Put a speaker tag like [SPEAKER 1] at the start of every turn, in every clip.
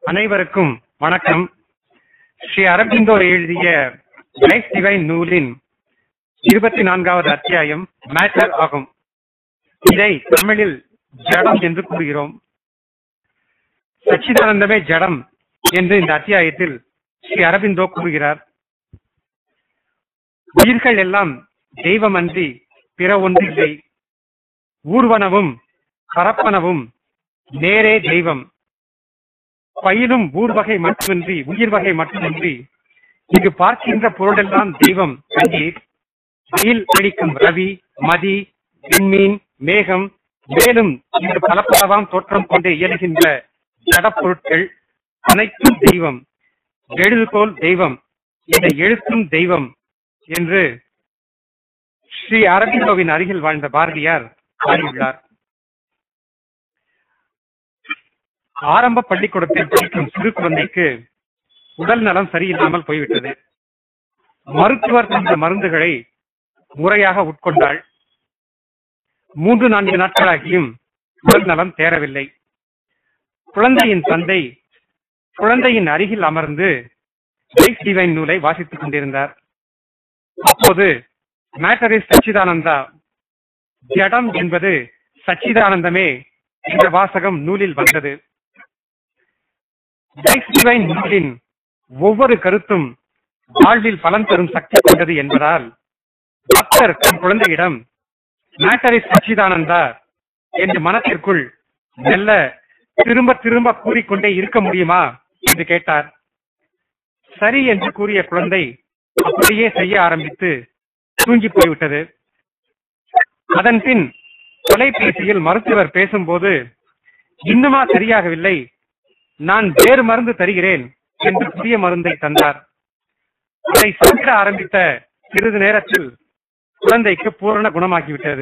[SPEAKER 1] அனைவருக்கும் வணக்கம் ஸ்ரீ அரபிந்தோ எழுதிய லைஃப் டிவைன் நூலின் இருபத்தி நான்காவது அத்தியாயம் மேட்டர் ஆகும் இதை தமிழில் ஜடம் என்று கூறுகிறோம் சச்சிதானந்தமே ஜடம் என்று இந்த அத்தியாயத்தில் ஸ்ரீ அரபிந்தோ கூறுகிறார் உயிர்கள் எல்லாம் தெய்வமன்றி பிற ஒன்றில்லை ஊர்வனவும் பரப்பனவும் நேரே தெய்வம் பயிலும் ஊர் வகை மட்டுமின்றி உயிர் வகை மட்டுமின்றி இங்கு பார்க்கின்ற பொருளெல்லாம் தெய்வம் கண்ணீர் வெயில் அடிக்கும் ரவி மதி விண்மீன் மேகம் மேலும் இங்கு பல பலவாம் தோற்றம் கொண்டு இயலுகின்ற ஜடப்பொருட்கள் அனைத்தும் தெய்வம் எழுதுகோல் தெய்வம் இந்த எழுத்தும் தெய்வம் என்று ஸ்ரீ அரபிந்தோவின் அருகில் வாழ்ந்த பாரதியார் பாடியுள்ளார் ஆரம்ப பள்ளிக்கூடத்தில் படிக்கும் சிறு குழந்தைக்கு உடல் நலம் சரியில்லாமல் போய்விட்டது மருத்துவர் தந்த மருந்துகளை முறையாக உட்கொண்டாள் மூன்று நான்கு நாட்களாகியும் உடல் நலம் தேரவில்லை குழந்தையின் தந்தை குழந்தையின் அருகில் அமர்ந்து லைஃப் டிவைன் நூலை வாசித்துக் கொண்டிருந்தார் அப்போது மேட்டர் இஸ் சச்சிதானந்தா ஜடம் என்பது சச்சிதானந்தமே என்ற வாசகம் நூலில் வந்தது லைஃப் டிவைன் நூலின் ஒவ்வொரு கருத்தும் வாழ்வில் பலன் தரும் சக்தி கொண்டது என்பதால் டாக்டர் தன் குழந்தையிடம் மேட்டர் இஸ் சச்சிதானந்தா என்று மனத்திற்குள் மெல்ல திரும்ப திரும்ப கூறிக்கொண்டே இருக்க முடியுமா என்று கேட்டார் சரி என்று கூறிய குழந்தை அப்படியே செய்ய ஆரம்பித்து தூங்கி போய்விட்டது அதன் பின் தொலைபேசியில் மருத்துவர் பேசும்போது இன்னுமா சரியாகவில்லை நான் வேறு மருந்து தருகிறேன் என்று புதிய மருந்தை தந்தார் அதை சாப்பிட ஆரம்பித்த சிறிது நேரத்தில் குழந்தைக்கு பூரண குணமாகிவிட்டது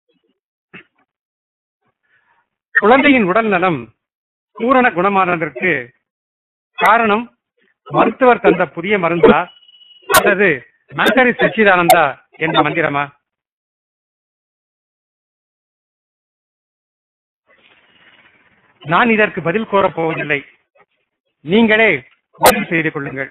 [SPEAKER 1] குழந்தையின் உடல் நலம் பூரண குணமானதற்கு காரணம் மருத்துவர் தந்த புதிய மருந்தா அல்லது மந்தரி சச்சிதானந்தா என்ற மந்திரமா நான் இதற்கு பதில் கோரப் போவதில்லை நீங்களே பதில் செய்து கொள்ளுங்கள்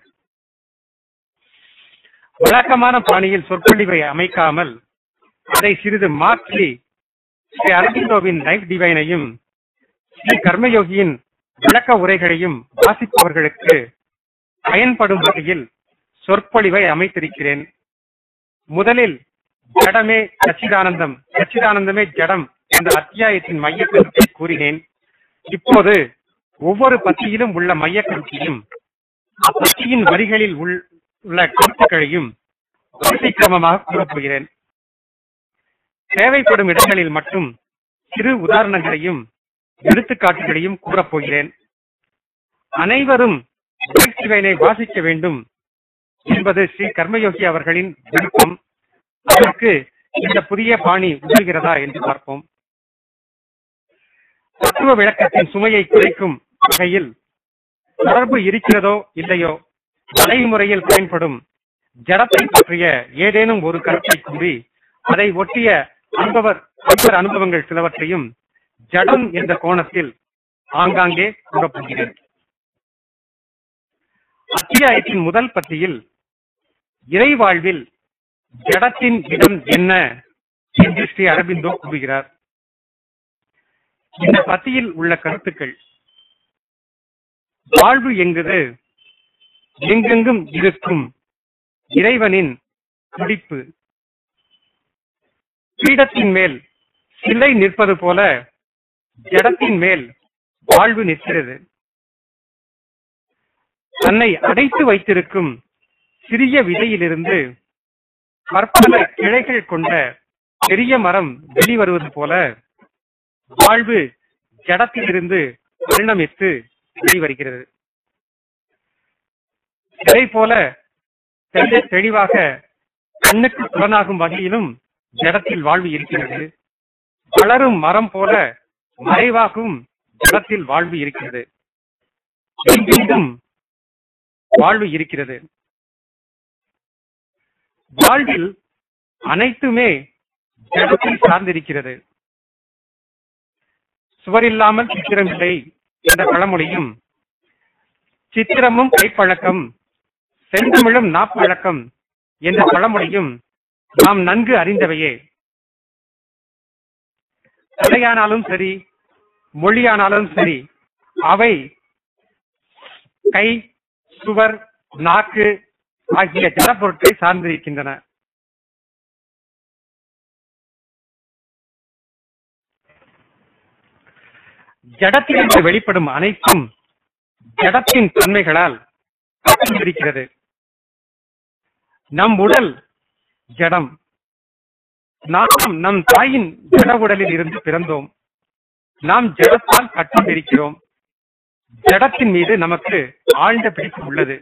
[SPEAKER 1] வழக்கமான பாணியில் சொற்பொழிவை அமைக்காமல் அதை சிறிது மாற்றி ஸ்ரீ அரவிந்தோவின் லைஃப் டிவைனையும் ஸ்ரீ கர்மயோகியின் விளக்க உரைகளையும் வாசிப்பவர்களுக்கு பயன்படும் வகையில் சொற்பொழிவை அமைத்திருக்கிறேன் முதலில் ஜடமே சச்சிதானந்தம் சச்சிதானந்தமே ஜடம் என்ற அத்தியாயத்தின் மைய கருத்தை கூறினேன் இப்போது ஒவ்வொரு பத்தியிலும் உள்ள மைய கருத்தையும் அப்பத்தியின் வரிகளில் உள்ள கருத்துக்களையும் வரிசை கிரமமாக கூறப்போகிறேன் தேவைப்படும் இடங்களில் மட்டும் சிறு உதாரணங்களையும் எடுத்துக்காட்டுகளையும் கூறப்போகிறேன் அனைவரும் சிவைனை வாசிக்க வேண்டும் என்பது ஸ்ரீ கர்மயோகி அவர்களின் விருப்பம் அதற்கு இந்த புதிய பாணி உதவுகிறதா என்று பார்ப்போம் தத்துவ விளக்கத்தின் சுமையை குறைக்கும் வகையில் தொடர்பு இருக்கிறதோ இல்லையோ நடைமுறையில் பயன்படும் ஜடத்தை பற்றிய ஏதேனும் ஒரு கருத்தை கூறி அதை ஒட்டிய அனுபவர் அன்பர் அனுபவங்கள் சிலவற்றையும் ஜடம் என்ற கோணத்தில் ஆங்காங்கே கூறப்போகிறேன் அத்தியாயத்தின் முதல் பத்தியில் இறை வாழ்வில் ஜடத்தின் இடம் என்ன என்று ஸ்ரீ அரபிந்தோ கூறுகிறார் இந்த பத்தியில் உள்ள கருத்துக்கள் வாழ்வு எங்குது எங்கெங்கும் இருக்கும் இறைவனின் துடிப்பு பீடத்தின் மேல் சிலை நிற்பது போல ஜடத்தின் மேல் வாழ்வு நிற்கிறது தன்னை அடைத்து வைத்திருக்கும் சிறிய விதையிலிருந்து பற்பல கிளைகள் கொண்ட பெரிய மரம் வெளிவருவது போல வாழ்வு ஜடத்திலிருந்து பரிணமித்து வெளிவருகிறது இதை போல தெல்ல தெளிவாக கண்ணுக்கு புலனாகும் வகையிலும் ஜடத்தில் வாழ்வு இருக்கிறது வளரும் மரம் போல மறைவாகவும் ஜடத்தில் வாழ்வு இருக்கிறது எங்கெங்கும் வாழ்வு இருக்கிறது வாழ்வில் அனைத்துமே ஜடத்தை சார்ந்திருக்கிறது சுவரில்லாமல் சித்திரமில்லை என்ற பழமொழியும் சித்திரமும் கைப்பழக்கம் செந்தமிழும் நாப்பழக்கம் என்ற பழமொழியும் நாம் நன்கு அறிந்தவையே கலையானாலும் சரி மொழியானாலும் சரி அவை கை சுவர் நாக்கு ஆகிய ஜடப்பொருட்களை சார்ந்திருக்கின்றன ஜடத்திலிருந்து வெளிப்படும் அனைத்தும் ஜடத்தின் தன்மைகளால் இருக்கிறது நம் உடல் ஜடம் நாம் நம் தாயின் ஜட உடலில் இருந்து பிறந்தோம் நாம் ஜடத்தால் கட்டுண்டிருக்கிறோம் ஜடத்தின் மீது நமக்கு ஆழ்ந்த பிடிப்பு உள்ளது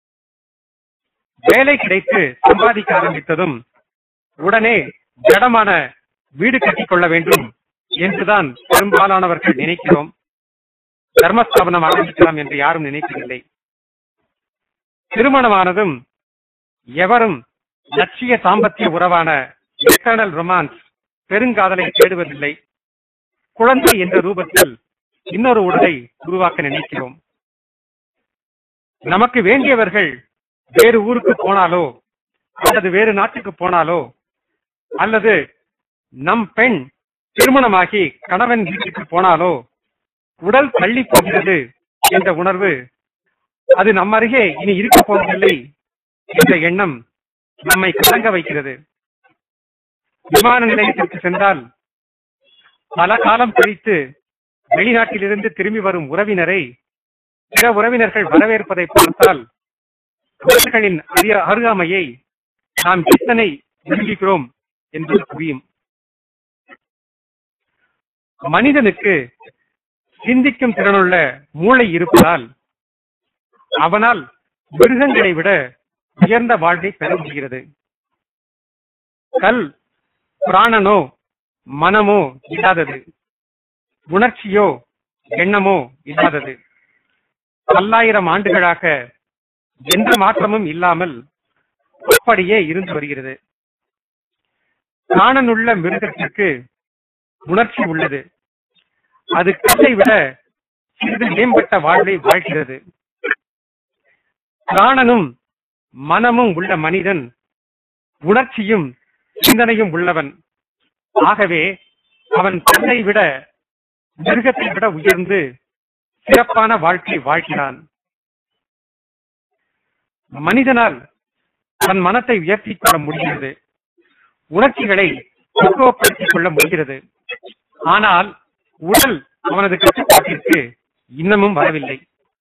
[SPEAKER 1] வேலை கிடைத்து சம்பாதிக்க ஆரம்பித்ததும் உடனே ஜடமான வீடு கட்டிக்கொள்ள வேண்டும் என்றுதான் பெரும்பாலானவர்கள் நினைக்கிறோம் தர்மஸ்தாபனம் ஆரம்பிக்கலாம் என்று யாரும் நினைக்கவில்லை திருமணமானதும் எவரும் லட்சிய தாம்பத்திய உறவான எட்டர்னல் ரொமான்ஸ் பெருங்காதலை தேடுவதில்லை குழந்தை என்ற ரூபத்தில் இன்னொரு உடலை உருவாக்க நினைக்கிறோம் நமக்கு வேண்டியவர்கள் வேறு ஊருக்கு போனாலோ அல்லது வேறு நாட்டுக்கு போனாலோ அல்லது நம் பெண் திருமணமாகி கணவன் வீட்டுக்கு போனாலோ உடல் தள்ளி போகிறது என்ற உணர்வு அது நம் அருகே இனி இருக்க போவதில்லை என்ற எண்ணம் நம்மை கலங்க வைக்கிறது விமான நிலையத்திற்கு சென்றால் பல காலம் கழித்து வெளிநாட்டிலிருந்து திரும்பி வரும் உறவினரை பிற உறவினர்கள் வரவேற்பதை பார்த்தால் அவர்களின் அரிய அருகாமையை நாம் எத்தனை விரும்புகிறோம் என்பது புரியும் மனிதனுக்கு சிந்திக்கும் திறனுள்ள மூளை இருப்பதால் அவனால் மிருகங்களை விட உயர்ந்த வாழ்வை பெற முடிகிறது கல் பிராணனோ மனமோ இல்லாதது உணர்ச்சியோ எண்ணமோ இல்லாதது பல்லாயிரம் ஆண்டுகளாக எந்த மாற்றமும் இல்லாமல் அப்படியே இருந்து வருகிறது பிராணனுள்ள மிருகத்திற்கு உணர்ச்சி உள்ளது அது கல்லை விட சிறிது மேம்பட்ட வாழ்வை வாழ்கிறது பிராணனும் மனமும் உள்ள மனிதன் உணர்ச்சியும் சிந்தனையும் உள்ளவன் ஆகவே அவன் கல்லை விட மிருகத்தை விட உயர்ந்து சிறப்பான வாழ்க்கை வாழ்கிறான் மனிதனால் தன் மனத்தை உயர்த்திக் கொள்ள முடிகிறது உணர்ச்சிகளை பக்குவப்படுத்திக் கொள்ள முடிகிறது ஆனால் உடல் அவனது கட்டுப்பாட்டிற்கு இன்னமும் வரவில்லை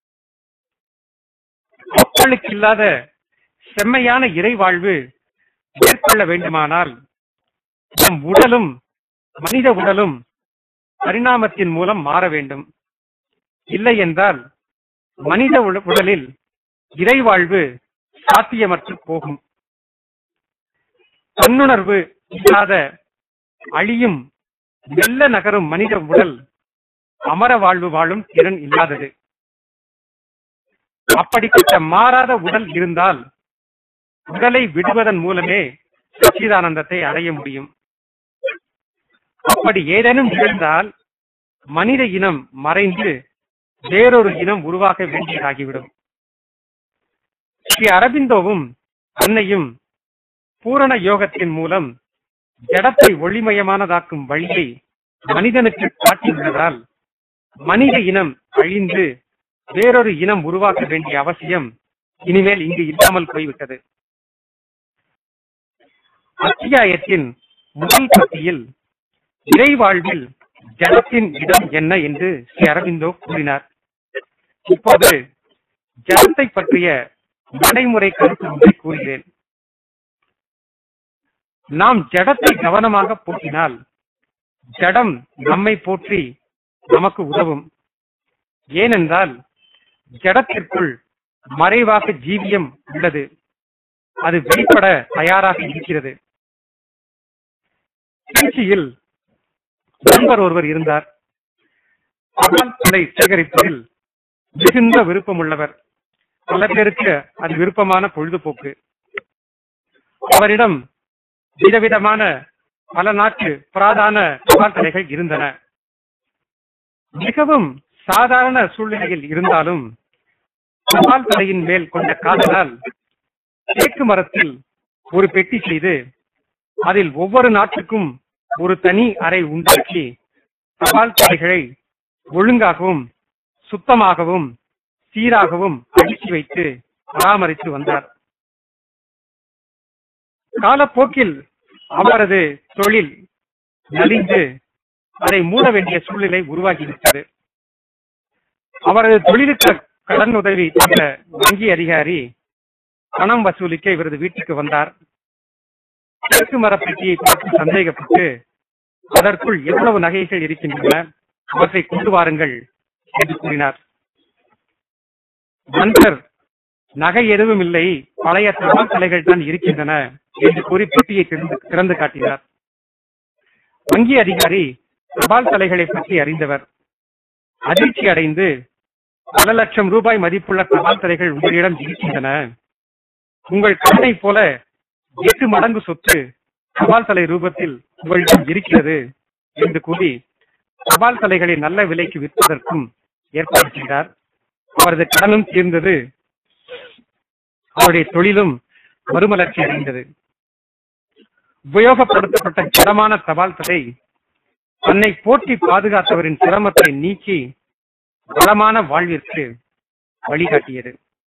[SPEAKER 1] மக்களுக்கு இல்லாத செம்மையான இறைவாழ்வு மேற்கொள்ள வேண்டுமானால் நம் உடலும் மனித உடலும் பரிணாமத்தின் மூலம் மாற வேண்டும் இல்லை என்றால் மனித உட- உடலில் இறைவாழ்வு சாத்தியமற்று போகும் தன்னுணர்வு இல்லாத அழியும் மெல்ல நகரும் மனித உடல் அமர வாழ்வு வாழும் திறன் இல்லாதது அப்படிப்பட்ட மாறாத உடல் இருந்தால் உடலை விடுவதன் மூலமே சச்சிதானந்தத்தை அடைய முடியும் அப்படி ஏதேனும் நிகழ்ந்தால் மனித இனம் மறைந்து வேறொரு இனம் உருவாக வேண்டியதாகிவிடும் ஸ்ரீ அரபிந்தோவும் அன்னையும் பூரண யோகத்தின் மூலம் ஜடத்தை ஒளிமயமானதாக்கும் வழியை மனிதனுக்கு காட்டியுள்ளதால் மனித இனம் அழிந்து வேறொரு இனம் உருவாக்க வேண்டிய அவசியம் இனிமேல் இங்கு இல்லாமல் போய்விட்டது அத்தியாயத்தின் முதல் பத்தியில் இறைவாழ்வில் ஜடத்தின் இடம் என்ன என்று ஸ்ரீ அரவிந்தோ கூறினார் இப்போது ஜடத்தை பற்றிய நடைமுறை கருத்து ஒன்றை கூறுகிறேன் நாம் ஜடத்தை கவனமாக போற்றினால் ஜடம் நம்மை போற்றி நமக்கு உதவும் ஏனென்றால் ஜடத்திற்குள் மறைவாக ஜீவியம் உள்ளது அது வெளிப்பட தயாராக இருக்கிறது திருச்சியில் நண்பர் ஒருவர் இருந்தார் தபால்களை சேகரிப்பதில் மிகுந்த விருப்பம் உள்ளவர் பல பேருக்கு அது விருப்பமான பொழுதுபோக்கு அவரிடம் விதவிதமான பல நாட்டு புராதான தபால் தலைகள் இருந்தன மிகவும் சாதாரண சூழ்நிலையில் இருந்தாலும் தபால் தலையின் மேல் கொண்ட காதலால் தேக்கு மரத்தில் ஒரு பெட்டி செய்து அதில் ஒவ்வொரு நாட்டுக்கும் ஒரு தனி அறை உண்டாக்கி தபால் தலைகளை ஒழுங்காகவும் சுத்தமாகவும் சீராகவும் அடுக்கி வைத்து பராமரித்து வந்தார் காலப்போக்கில் அவரது தொழில் நலிந்து அதை மூட வேண்டிய சூழ்நிலை உருவாகிவிட்டது அவரது தொழிலுக்கு கடன் உதவி தந்த வங்கி அதிகாரி பணம் வசூலிக்க இவரது வீட்டுக்கு வந்தார் தேக்கு மரப்பெட்டியை பார்த்து சந்தேகப்பட்டு அதற்குள் எவ்வளவு நகைகள் இருக்கின்றன அவற்றை கொண்டு வாருங்கள் என்று கூறினார் மன்னர் நகை எதுவும் இல்லை பழைய தபால் தலைகள் தான் இருக்கின்றன என்று கூறி பெட்டியை திறந்து திறந்து காட்டினார் வங்கி அதிகாரி தபால் தலைகளை பற்றி அறிந்தவர் அதிர்ச்சி அடைந்து பல லட்சம் ரூபாய் மதிப்புள்ள தபால் தலைகள் உங்களிடம் இருக்கின்றன உங்கள் கடனை போல எட்டு மடங்கு சொத்து தபால் தலை ரூபத்தில் உங்களிடம் இருக்கிறது என்று கூறி தபால் தலைகளை நல்ல விலைக்கு விற்பதற்கும் ஏற்பாடு செய்தார் அவரது கடனும் தீர்ந்தது அவருடைய தொழிலும் மறுமலர்ச்சி அடைந்தது உபயோகப்படுத்தப்பட்ட ஜடமான தபால் தலை தன்னை போற்றி பாதுகாத்தவரின் சிரமத்தை நீக்கி வளமான வாழ்விற்கு வழிகாட்டியது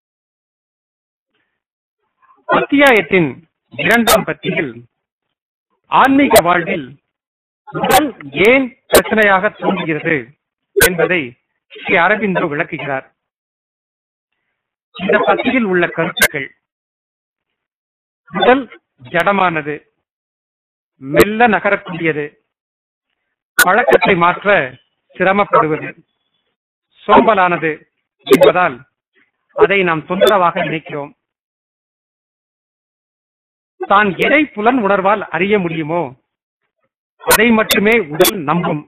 [SPEAKER 1] அத்தியாயத்தின் இரண்டாம் பத்தியில் ஆன்மீக வாழ்வில் உடல் ஏன் பிரச்சனையாக தோன்றுகிறது என்பதை ஸ்ரீ அரவிந்தோ விளக்குகிறார் இந்த பத்தியில் உள்ள கருத்துக்கள் உடல் ஜடமானது மெல்ல நகரக்கூடியது பழக்கத்தை மாற்ற சிரமப்படுவது சோம்பலானது என்பதால் அதை நாம் தொந்தரவாக நினைக்கிறோம் தான் எதை புலன் உணர்வால் அறிய முடியுமோ அதை மட்டுமே உடல் நம்பும்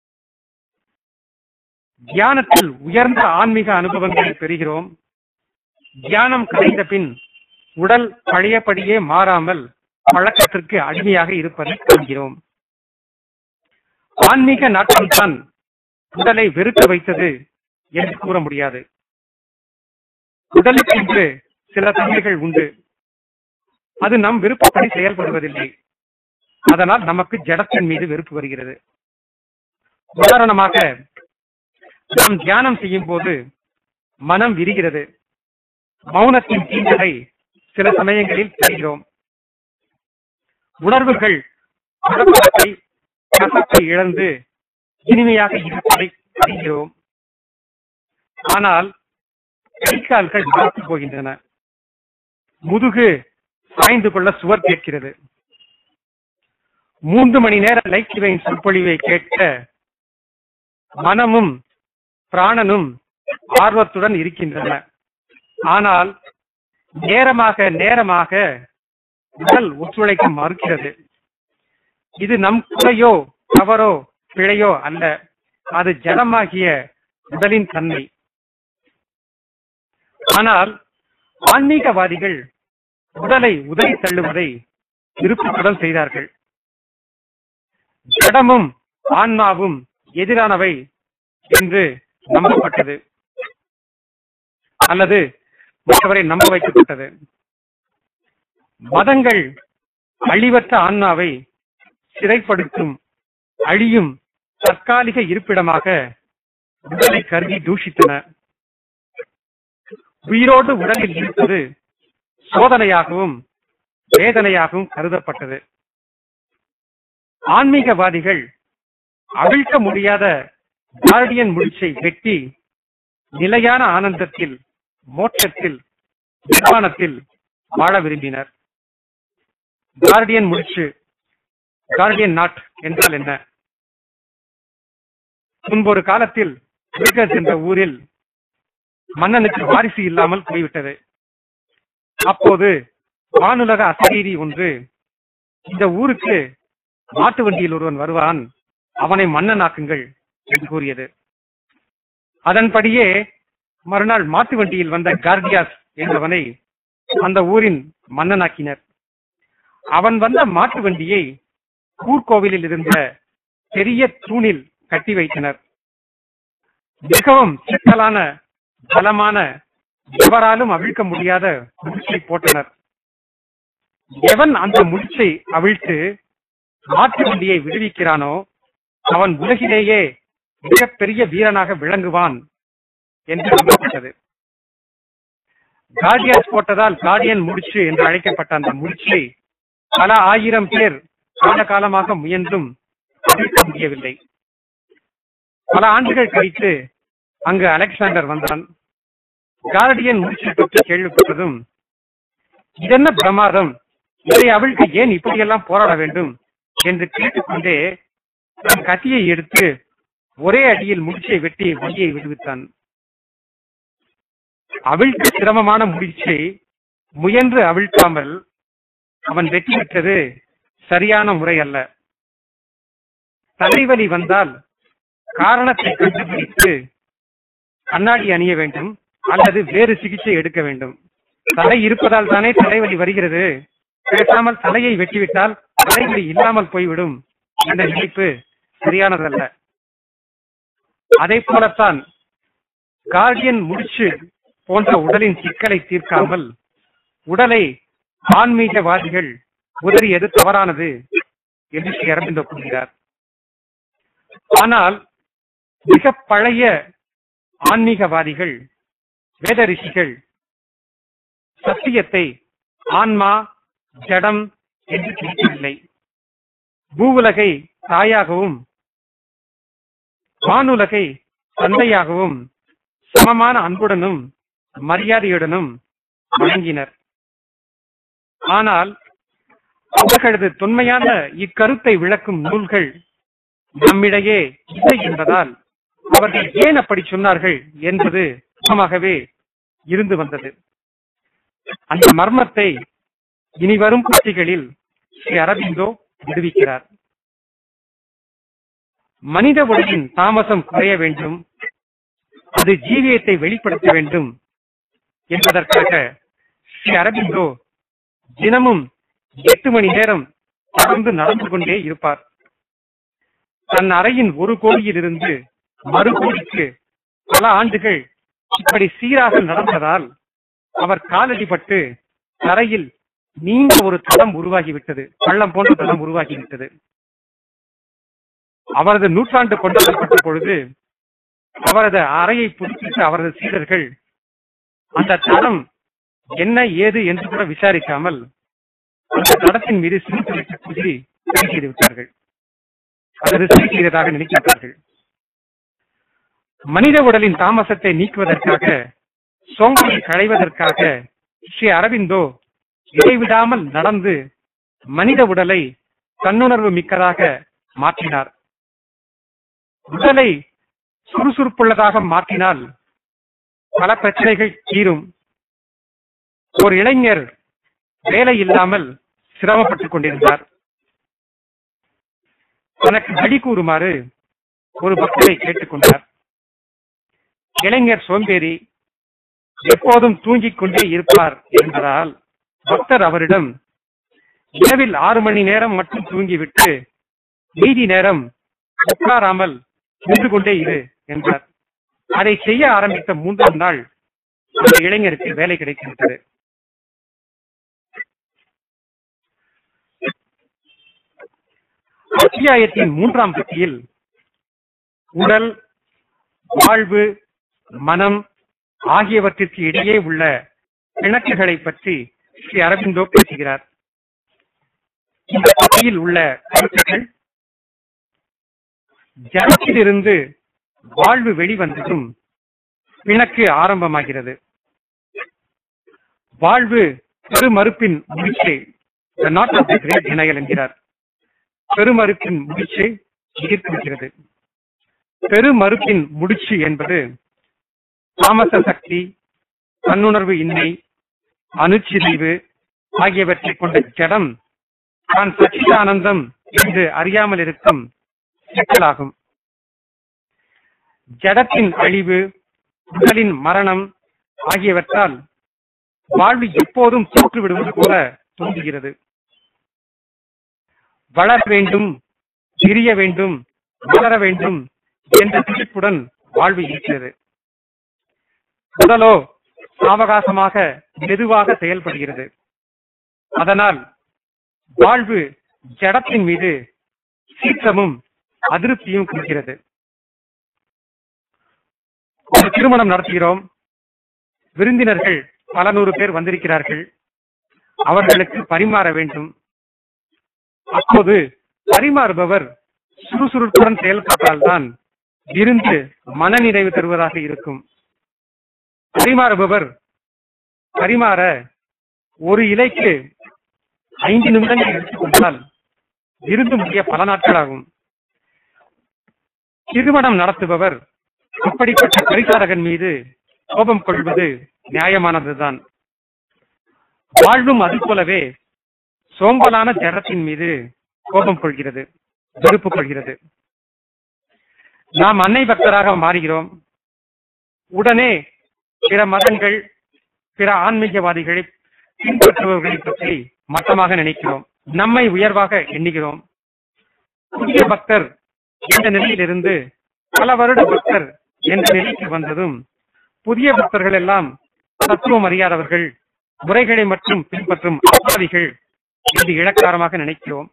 [SPEAKER 1] தியானத்தில் உயர்ந்த ஆன்மீக அனுபவங்களை பெறுகிறோம் தியானம் கலைந்த பின் உடல் பழையபடியே மாறாமல் பழக்கத்திற்கு அடிமையாக இருப்பதை காண்கிறோம் ஆன்மீக நாட்டம்தான் உடலை வெறுக்க வைத்தது என்று கூற முடியாது உடலுக்கென்று சில தன்மைகள் உண்டு அது நம் விருப்பப்படி செயல்படுவதில்லை அதனால் நமக்கு ஜடத்தின் மீது வெறுப்பு வருகிறது உதாரணமாக நாம் தியானம் செய்யும் போது மனம் விரிகிறது மௌனத்தின் தீண்டலை சில சமயங்களில் பெறுகிறோம் உணர்வுகள் படப்படத்தை கசப்பை இழந்து இனிமையாக இருப்பதை அறிகிறோம் ஆனால் கைகால்கள் மறத்து போகின்றன முதுகு சாய்ந்து கொள்ள சுவர் கேட்கிறது மூன்று மணி நேர லைக்கிவையின் சொற்பொழிவை கேட்க மனமும் பிராணனும் ஆர்வத்துடன் இருக்கின்றன ஆனால் நேரமாக நேரமாக உடல் ஒத்துழைக்க மறுக்கிறது இது நம் குறையோ தவறோ பிழையோ அல்ல அது ஜடமாகிய உடலின் தன்மை ஆனால் ஆன்மீகவாதிகள் உடலை உதறி தள்ளுவதை விருப்பத்துடன் செய்தார்கள் ஜடமும் ஆன்மாவும் எதிரானவை என்று நம்பப்பட்டது அல்லது மற்றவரை நம்ப வைக்கப்பட்டது மதங்கள் அழிவற்ற ஆன்மாவை சிறைப்படுத்தும் அழியும் தற்காலிக இருப்பிடமாக உடலை கருதி தூஷித்தன உயிரோடு உடலில் இருப்பது சோதனையாகவும் வேதனையாகவும் கருதப்பட்டது ஆன்மீகவாதிகள் அவிழ்க்க முடியாத கார்டியன் முடிச்சை வெட்டி நிலையான ஆனந்தத்தில் மோட்சத்தில் நிர்வாணத்தில் வாழ விரும்பினர் கார்டியன் முடிச்சு கார்டியன் நாட் என்றால் என்ன முன்பொரு காலத்தில் பிரிகஸ் என்ற ஊரில் மன்னனுக்கு வாரிசு இல்லாமல் போய்விட்டது அப்போது வானுலக அசரீரி ஒன்று இந்த ஊருக்கு மாட்டு வண்டியில் ஒருவன் வருவான் அவனை மன்னனாக்குங்கள் என்று கூறியது அதன்படியே மறுநாள் மாட்டு வண்டியில் வந்த கார்டியாஸ் என்பவனை அந்த ஊரின் மன்னனாக்கினர் அவன் வந்த மாட்டு வண்டியை ஊர்கோவிலில் இருந்த பெரிய தூணில் கட்டி வைத்தனர் மிகவும் சிக்கலான பலமான எவராலும் அவிழ்க்க முடியாத முடிச்சை போட்டனர் எவன் அந்த முடிச்சை அவிழ்த்து மாட்டு வண்டியை விடுவிக்கிறானோ அவன் உலகிலேயே மிகப்பெரிய வீரனாக விளங்குவான் என்று நம்பப்பட்டது கார்டியன்ஸ் போட்டதால் கார்டியன் முடிச்சு என்று அழைக்கப்பட்ட அந்த முடிச்சை பல ஆயிரம் பேர் காலகாலமாக முயன்றும் அவிழ்க்க முடியவில்லை பல ஆண்டுகள் கழித்து அங்கு அலெக்சாண்டர் வந்தான் கார்டியன் முடிச்சை பற்றி கேள்விப்பட்டதும் இதென்ன பிரமாதம் இதை அவிழ்க்க ஏன் இப்படியெல்லாம் போராட வேண்டும் என்று கேட்டுக்கொண்டே தன் கத்தியை எடுத்து ஒரே அடியில் முடிச்சை வெட்டி வண்டியை விடுவித்தான் அவிழ்க்க சிரமமான முடிச்சை முயன்று அவிழ்க்காமல் அவன் வெற்றி பெற்றது சரியான முறை அல்ல தலைவலி வந்தால் காரணத்தை கண்டுபிடித்து கண்ணாடி அணிய வேண்டும் அல்லது வேறு சிகிச்சை எடுக்க வேண்டும் தலை இருப்பதால் தானே தலைவலி வருகிறது பேசாமல் தலையை வெட்டிவிட்டால் தலைவலி இல்லாமல் போய்விடும் என்ற நினைப்பு சரியானதல்ல அதை போலத்தான் கார்டியன் முடிச்சு போன்ற உடலின் சிக்கலை தீர்க்காமல் உடலை ஆன்மீகவாதிகள் உதறியது தவறானது என்று ஸ்ரீ அரவிந்தோ கூறுகிறார் ஆனால் மிக பழைய ஆன்மீகவாதிகள் வேத ரிஷிகள் சத்தியத்தை ஆன்மா ஜடம் என்று பிரிக்கவில்லை பூவுலகை தாயாகவும் வானுலகை தந்தையாகவும் சமமான அன்புடனும் மரியாதையுடனும் வழங்கினர் ஆனால் அவர்களது தொன்மையான இக்கருத்தை விளக்கும் நூல்கள் நம்மிடையே இல்லை என்பதால் அவர்கள் ஏன் அப்படி சொன்னார்கள் என்பது சுகமாகவே இருந்து வந்தது அந்த மர்மத்தை இனி வரும் பத்திகளில் ஸ்ரீ அரவிந்தோ விடுவிக்கிறார் மனித உலகின் தாமசம் குறைய வேண்டும் அது ஜீவியத்தை வெளிப்படுத்த வேண்டும் என்பதற்காக ஸ்ரீ அரவிந்தோ தினமும் எட்டு மணி நேரம் தொடர்ந்து நடந்து கொண்டே இருப்பார் தன் அறையின் ஒரு கோடியில் இருந்து மறு கோடிக்கு பல ஆண்டுகள் இப்படி சீராக நடந்ததால் அவர் காலடிப்பட்டு தரையில் நீண்ட ஒரு தளம் உருவாகிவிட்டது பள்ளம் போன்ற தளம் உருவாகிவிட்டது அவரது நூற்றாண்டு கொண்டாடப்பட்ட பொழுது அவரது அறையை புதுப்பித்த அவரது சீடர்கள் அந்த தளம் என்ன ஏது என்று கூட விசாரிக்காமல் அந்த தடத்தின் மீது சிரித்து குதிரி செய்து விட்டார்கள் அல்லது செய்கிறதாக நினைக்கின்றார்கள் மனித உடலின் தாமசத்தை நீக்குவதற்காக சோம்பலை களைவதற்காக ஸ்ரீ அரவிந்தோ இடைவிடாமல் நடந்து மனித உடலை தன்னுணர்வு மிக்கதாக மாற்றினார் உடலை சுறுசுறுப்புள்ளதாக மாற்றினால் பல பிரச்சனைகள் தீரும் ஒரு இளைஞர் வேலை இல்லாமல் சிரமப்பட்டுக் கொண்டிருந்தார் தனக்கு வழி கூறுமாறு ஒரு பக்தரை கேட்டுக்கொண்டார் இளைஞர் சோம்பேறி எப்போதும் தூங்கிக் கொண்டே இருப்பார் என்பதால் பக்தர் அவரிடம் இரவில் ஆறு மணி நேரம் மட்டும் தூங்கிவிட்டு மீதி நேரம் உட்காராமல் நின்று கொண்டே இரு என்றார் அதை செய்ய ஆரம்பித்த மூன்றாம் நாள் அந்த இளைஞருக்கு வேலை கிடைக்கின்றது அத்தியாயத்தின் மூன்றாம் பத்தியில் உடல் வாழ்வு மனம் ஆகியவற்றிற்கு இடையே உள்ள பிணக்குகளை பற்றி ஸ்ரீ அரவிந்தோ பேசுகிறார் இந்த பகுதியில் உள்ள கருத்துக்கள் ஜலத்திலிருந்து வாழ்வு வெளிவந்ததும் பிணக்கு ஆரம்பமாகிறது வாழ்வு பெருமறுப்பின் முடிச்சை the knot of the great denial என்கிறார் பெருமறுப்பின் முடிச்சை எதிர்க்கிறது பெருமறுப்பின் முடிச்சு என்பது தாமச சக்தி தன்னுணர்வு இன்மை அணுச்சிதைவு ஆகியவற்றை கொண்ட ஜடம் தான் சச்சிதானந்தம் என்று அறியாமல் இருக்கும் சிக்கலாகும் ஜடத்தின் அழிவு உடலின் மரணம் ஆகியவற்றால் வாழ்வு எப்போதும் தோற்று விடுவது போல தோன்றுகிறது வளர வேண்டும் விரிய வேண்டும் வளர வேண்டும் என்ற துடிப்புடன் வாழ்வு இருக்கிறது உடலோ சாவகாசமாக மெதுவாக செயல்படுகிறது அதனால் வாழ்வு ஜடத்தின் மீது சீற்றமும் அதிருப்தியும் கொடுக்கிறது ஒரு திருமணம் நடத்துகிறோம் விருந்தினர்கள் பல நூறு பேர் வந்திருக்கிறார்கள் அவர்களுக்கு பரிமாற வேண்டும் அப்போது பரிமாறுபவர் சுறுசுறுப்புடன் செயல்பட்டால்தான் விருந்து மனநிறைவு தருவதாக இருக்கும் பரிமாறுபவர் பரிமாற ஒரு இலைக்கு ஐந்து நிமிடங்கள் எடுத்துக்கொண்டால் விருந்து முடிய பல நாட்கள் ஆகும் திருமணம் நடத்துபவர் அப்படிப்பட்ட பரிசாரகன் மீது கோபம் கொள்வது நியாயமானதுதான் வாழ்வும் அது போலவே சோம்பலான ஜடத்தின் மீது கோபம் கொள்கிறது வெறுப்பு கொள்கிறது நாம் அன்னை பக்தராக மாறுகிறோம் உடனே பிற மதங்கள் பிற ஆன்மீகவாதிகளை பின்பற்றுபவர்களை பற்றி மட்டமாக நினைக்கிறோம் நம்மை உயர்வாக எண்ணுகிறோம் புதிய பக்தர் என்ற நிலையிலிருந்து பல வருட பக்தர் என்ற நிலைக்கு வந்ததும் புதிய பக்தர்கள் எல்லாம் தத்துவம் அறியாதவர்கள் முறைகளை மட்டும் பின்பற்றும் அப்பாவிகள் என்று இலக்காரமாக நினைக்கிறோம்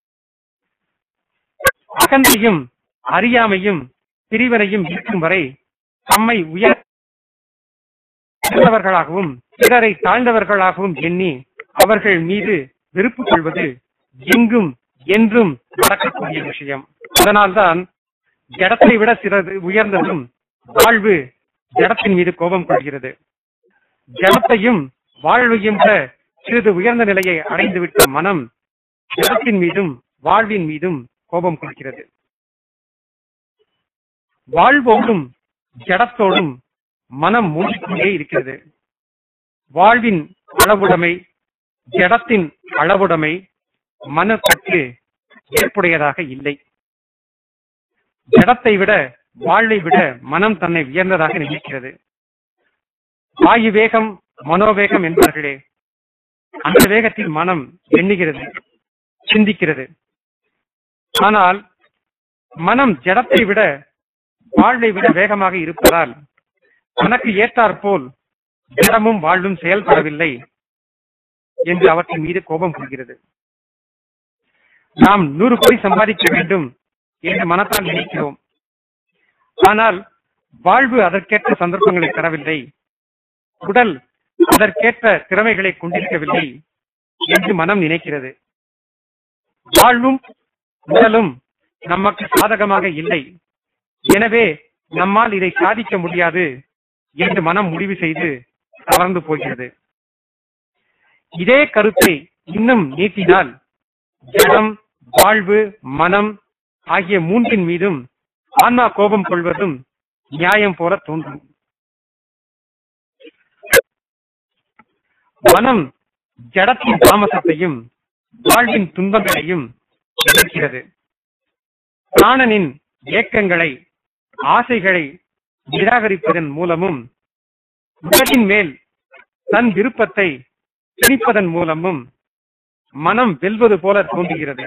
[SPEAKER 1] அகந்தையும் அறியாமையும் பிரிவினையும் இருக்கும் வரை தம்மை உயர் உயர்ந்தவர்களாகவும் பிறரை தாழ்ந்தவர்களாகவும் எண்ணி அவர்கள் மீது வெறுப்பு கொள்வது எங்கும் என்றும் நடக்கக்கூடிய விஷயம் அதனால்தான் ஜடத்தை விட சிறது உயர்ந்ததும் வாழ்வு ஜடத்தின் மீது கோபம் கொள்கிறது ஜடத்தையும் வாழ்வையும் விட சிறிது உயர்ந்த நிலையை அடைந்துவிட்ட மனம் ஜடத்தின் மீதும் வாழ்வின் மீதும் கோபம் கொள்கிறது வாழ்வோடும் ஜடத்தோடும் மனம் மூடிக்கொண்டே இருக்கிறது வாழ்வின் அளவுடைமை ஜடத்தின் அளவுடைமை மனத்திற்கு ஏற்புடையதாக இல்லை ஜடத்தை விட வாழ்வை விட மனம் தன்னை உயர்ந்ததாக நினைக்கிறது வாயு வேகம் மனோவேகம் என்பார்களே அந்த வேகத்தில் மனம் எண்ணுகிறது சிந்திக்கிறது ஆனால் மனம் ஜடத்தை விட வாழ்வை விட வேகமாக இருப்பதால் தனக்கு ஏற்றாற்போல் ஜடமும் வாழ்வும் செயல்படவில்லை என்று அவற்றின் மீது கோபம் கொள்கிறது நாம் நூறு கோடி சம்பாதிக்க வேண்டும் என்று மனத்தால் நினைக்கிறோம் ஆனால் வாழ்வு அதற்கேற்ற சந்தர்ப்பங்களை தரவில்லை உடல் அதற்கேற்ற திறமைகளை கொண்டிருக்கவில்லை என்று மனம் நினைக்கிறது வாழ்வும் உடலும் நமக்கு சாதகமாக இல்லை எனவே நம்மால் இதை சாதிக்க முடியாது என்று மனம் முடிவு செய்து தளர்ந்து போகிறது இதே கருத்தை இன்னும் நீட்டினால் ஜடம் வாழ்வு மனம் ஆகிய மூன்றின் மீதும் ஆன்மா கோபம் கொள்வதும் நியாயம் போல தோன்றும் மனம் ஜடத்தின் தாமசத்தையும் வாழ்வின் துன்பங்களையும் எதிர்க்கிறது பிராணனின் ஏக்கங்களை ஆசைகளை நிராகரிப்பதன் மூலமும் உடலின் மேல் தன் விருப்பத்தை திணிப்பதன் மூலமும் மனம் வெல்வது போல தோன்றுகிறது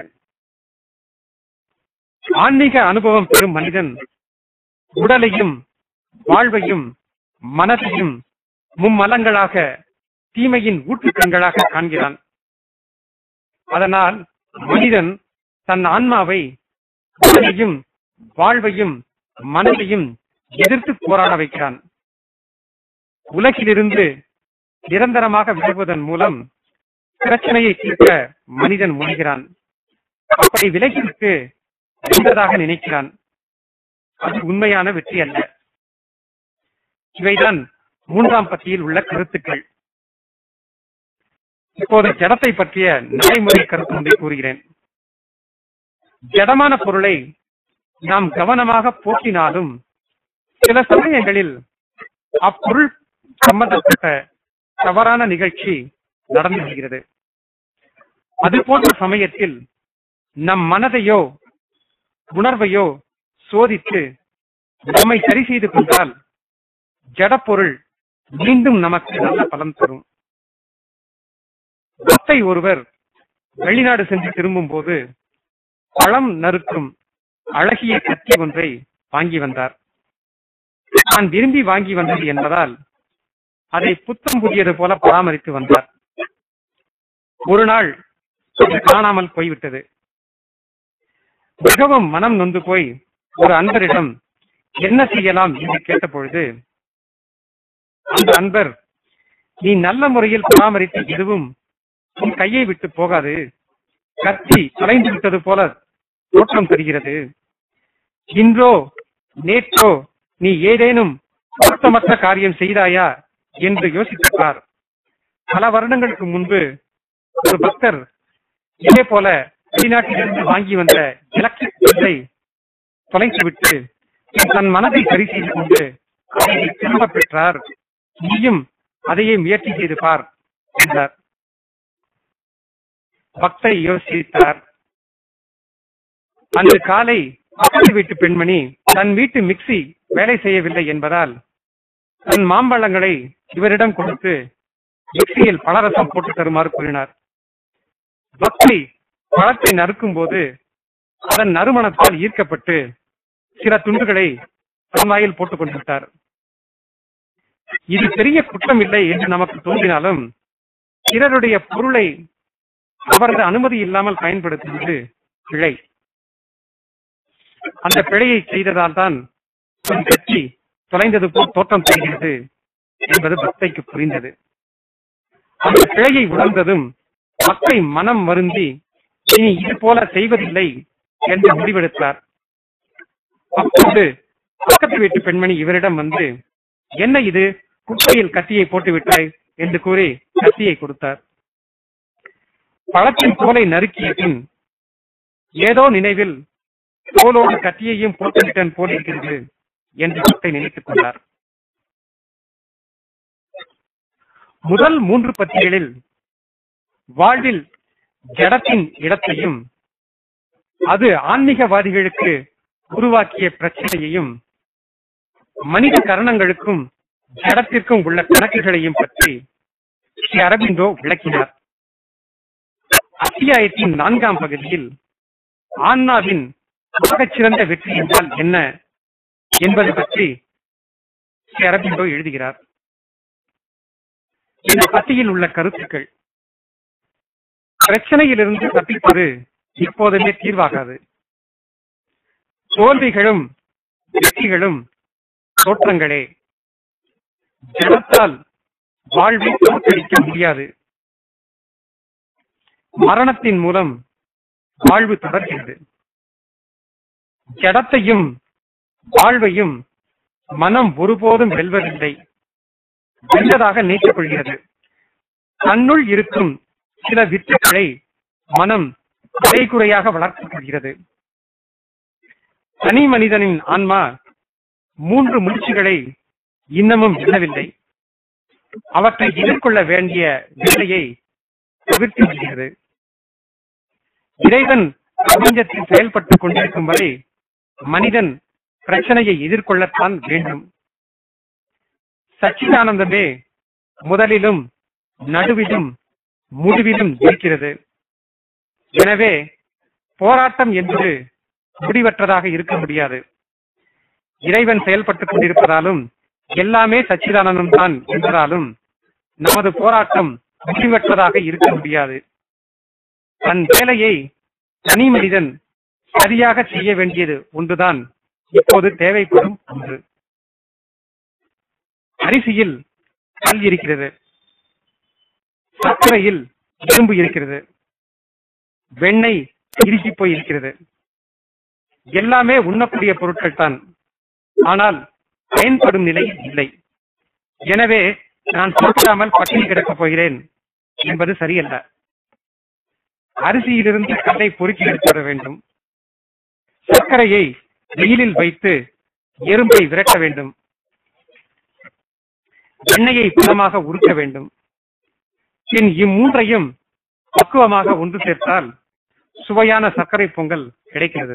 [SPEAKER 1] ஆன்மீக அனுபவம் பெறும் மனிதன் உடலையும் வாழ்வையும் மனதையும் மும்மலங்களாக தீமையின் ஊற்றுக்கண்களாக காண்கிறான் அதனால் மனிதன் தன் ஆன்மாவை உடலையும் வாழ்வையும் மனதையும் எதிர்த்து போராட வைக்கிறான் உலகிலிருந்து நிரந்தரமாக விலகுவதன் மூலம் பிரச்சனையை தீர்க்க மனிதன் முனைகிறான் அப்படி விலகிவிட்டு வென்றதாக நினைக்கிறான் அது உண்மையான வெற்றி அல்ல இவைதான் மூன்றாம் பத்தியில் உள்ள கருத்துக்கள் இப்போது ஜடத்தை பற்றிய நடைமுறை கருத்து ஒன்றை கூறுகிறேன் ஜடமான பொருளை நாம் கவனமாக போற்றினாலும் சில சமயங்களில் அப்பொருள் சம்பந்தப்பட்ட தவறான நிகழ்ச்சி நடந்து வருகிறது அது போன்ற சமயத்தில் நம் மனதையோ உணர்வையோ சோதித்து நம்மை சரி செய்து கொண்டால் ஜடப்பொருள் மீண்டும் நமக்கு நல்ல பலன் தரும் பக்தை ஒருவர் வெளிநாடு சென்று திரும்பும் போது பழம் நறுக்கும் அழகிய கத்தி ஒன்றை வாங்கி வந்தார் நான் விரும்பி வாங்கி வந்தது என்பதால் அதை புத்தம் புதியது போல பராமரித்து வந்தார் ஒரு நாள் அது காணாமல் போய்விட்டது மிகவும் மனம் நொந்து போய் ஒரு அன்பரிடம் என்ன செய்யலாம் என்று கேட்டபொழுது அந்த அன்பர் நீ நல்ல முறையில் பராமரித்த எதுவும் உன் கையை விட்டு போகாது கத்தி தொலைந்து விட்டது போல தோற்றம் தருகிறது இன்றோ நேற்றோ நீ ஏதேனும் பொருத்தமற்ற காரியம் செய்தாயா என்று யோசித்துப் பார் பல வருடங்களுக்கு முன்பு ஒரு பக்தர் இதே போல வெளிநாட்டிலிருந்து வாங்கி வந்த எலக்ட்ரிக் பில்லை தொலைத்துவிட்டு தன் மனதை சரி செய்து கொண்டு அதை திரும்ப பெற்றார் நீயும் அதையே முயற்சி செய்து பார் என்றார் பக்தை யோசித்தார் அன்று காலை பக்கத்து வீட்டு பெண்மணி தன் வீட்டு மிக்ஸி வேலை செய்யவில்லை என்பதால் தன் மாம்பழங்களை இவரிடம் கொடுத்து மிக்சியில் பலரசம் போட்டு தருமாறு கூறினார் பக்தி பழத்தை நறுக்கும் போது அதன் நறுமணத்தால் ஈர்க்கப்பட்டு சில துண்டுகளை தன் வாயில் போட்டுக் கொண்டு விட்டார் இது பெரிய குற்றம் இல்லை என்று நமக்கு தோன்றினாலும் பிறருடைய பொருளை அவரது அனுமதி இல்லாமல் பயன்படுத்துவது பிழை அந்த பிழையை செய்ததால் தான் தன் கட்சி தொலைந்தது போல் தோற்றம் செய்கிறது என்பது பக்தைக்கு புரிந்தது அந்த பிழையை உணர்ந்ததும் மக்கள் மனம் வருந்தி இனி இது போல செய்வதில்லை என்று முடிவெடுத்தார் அப்போது பக்கத்து வீட்டு பெண்மணி இவரிடம் வந்து என்ன இது குப்பையில் கத்தியை போட்டு விட்டாய் என்று கூறி கத்தியை கொடுத்தார் பழத்தின் தோலை நறுக்கிய பின் ஏதோ நினைவில் தோலோடு கத்தியையும் போட்டுவிட்டன் போல் இருக்கிறது என்று பக்தை நினைத்துக் கொண்டார் முதல் மூன்று பத்திகளில் வாழ்வில் ஜடத்தின் இடத்தையும் அது ஆன்மீகவாதிகளுக்கு உருவாக்கிய பிரச்சனையையும் மனித கரணங்களுக்கும் ஜடத்திற்கும் உள்ள கணக்குகளையும் பற்றி ஸ்ரீ அரபிந்தோ விளக்கினார் அத்தியாயத்தின் நான்காம் பகுதியில் ஆன்மாவின் மிகச்சிறந்த வெற்றி என்றால் என்ன என்பது பற்றி ஸ்ரீ அரபிந்தோ எழுதுகிறார் இந்த பத்தியில் உள்ள கருத்துக்கள் பிரச்சனையிலிருந்து தப்பிப்பது இப்போதுமே தீர்வாகாது தோல்விகளும் வெற்றிகளும் தோற்றங்களே ஜனத்தால் வாழ்வை தோற்கடிக்க முடியாது மரணத்தின் மூலம் வாழ்வு தொடர்கிறது ஜடத்தையும் வாழ்வையும் மனம் ஒருபோதும் வெல்வதில்லை வென்றதாக நினைத்துக் கொள்கிறது தன்னுள் இருக்கும் சில வித்துக்களை மனம் குறையாக வளர்த்துக் கொள்கிறது தனி மனிதனின் ஆன்மா மூன்று முயற்சிகளை இன்னமும் வெல்லவில்லை அவற்றை எதிர்கொள்ள வேண்டிய வேலையை தவிர்த்து விடுகிறது இறைவன் பிரபஞ்சத்தில் செயல்பட்டுக் கொண்டிருக்கும் வரை மனிதன் பிரச்சனையை எதிர்கொள்ளத்தான் வேண்டும் சச்சிதானந்தமே முதலிலும் நடுவிலும் முடிவிலும் இருக்கிறது எனவே போராட்டம் என்பது முடிவற்றதாக இருக்க முடியாது இறைவன் செயல்பட்டுக் கொண்டிருப்பதாலும் எல்லாமே சச்சிதானந்தம் தான் என்பதாலும் நமது போராட்டம் முடிவற்றதாக இருக்க முடியாது தன் வேலையை தனி மனிதன் சரியாக செய்ய வேண்டியது ஒன்றுதான் இப்போது தேவைப்படும் ஒன்று அரிசியில் கல் இருக்கிறது சர்க்கரையில் இரும்பு இருக்கிறது வெண்ணெய் இறுகி போய் இருக்கிறது எல்லாமே உண்ணக்கூடிய பொருட்கள் தான் ஆனால் பயன்படும் நிலையில் இல்லை எனவே நான் சாப்பிடாமல் பட்டினி கிடக்கப் போகிறேன் என்பது சரியல்ல அரிசியிலிருந்து கல்லை பொறுக்கி எடுத்து வர வேண்டும் சர்க்கரையை வெயிலில் வைத்து எறும்பை விரட்ட வேண்டும் எண்ணெயை பலமாக உருக்க வேண்டும் பின் இம்மூன்றையும் பக்குவமாக ஒன்று சேர்த்தால் சுவையான சர்க்கரை பொங்கல் கிடைக்கிறது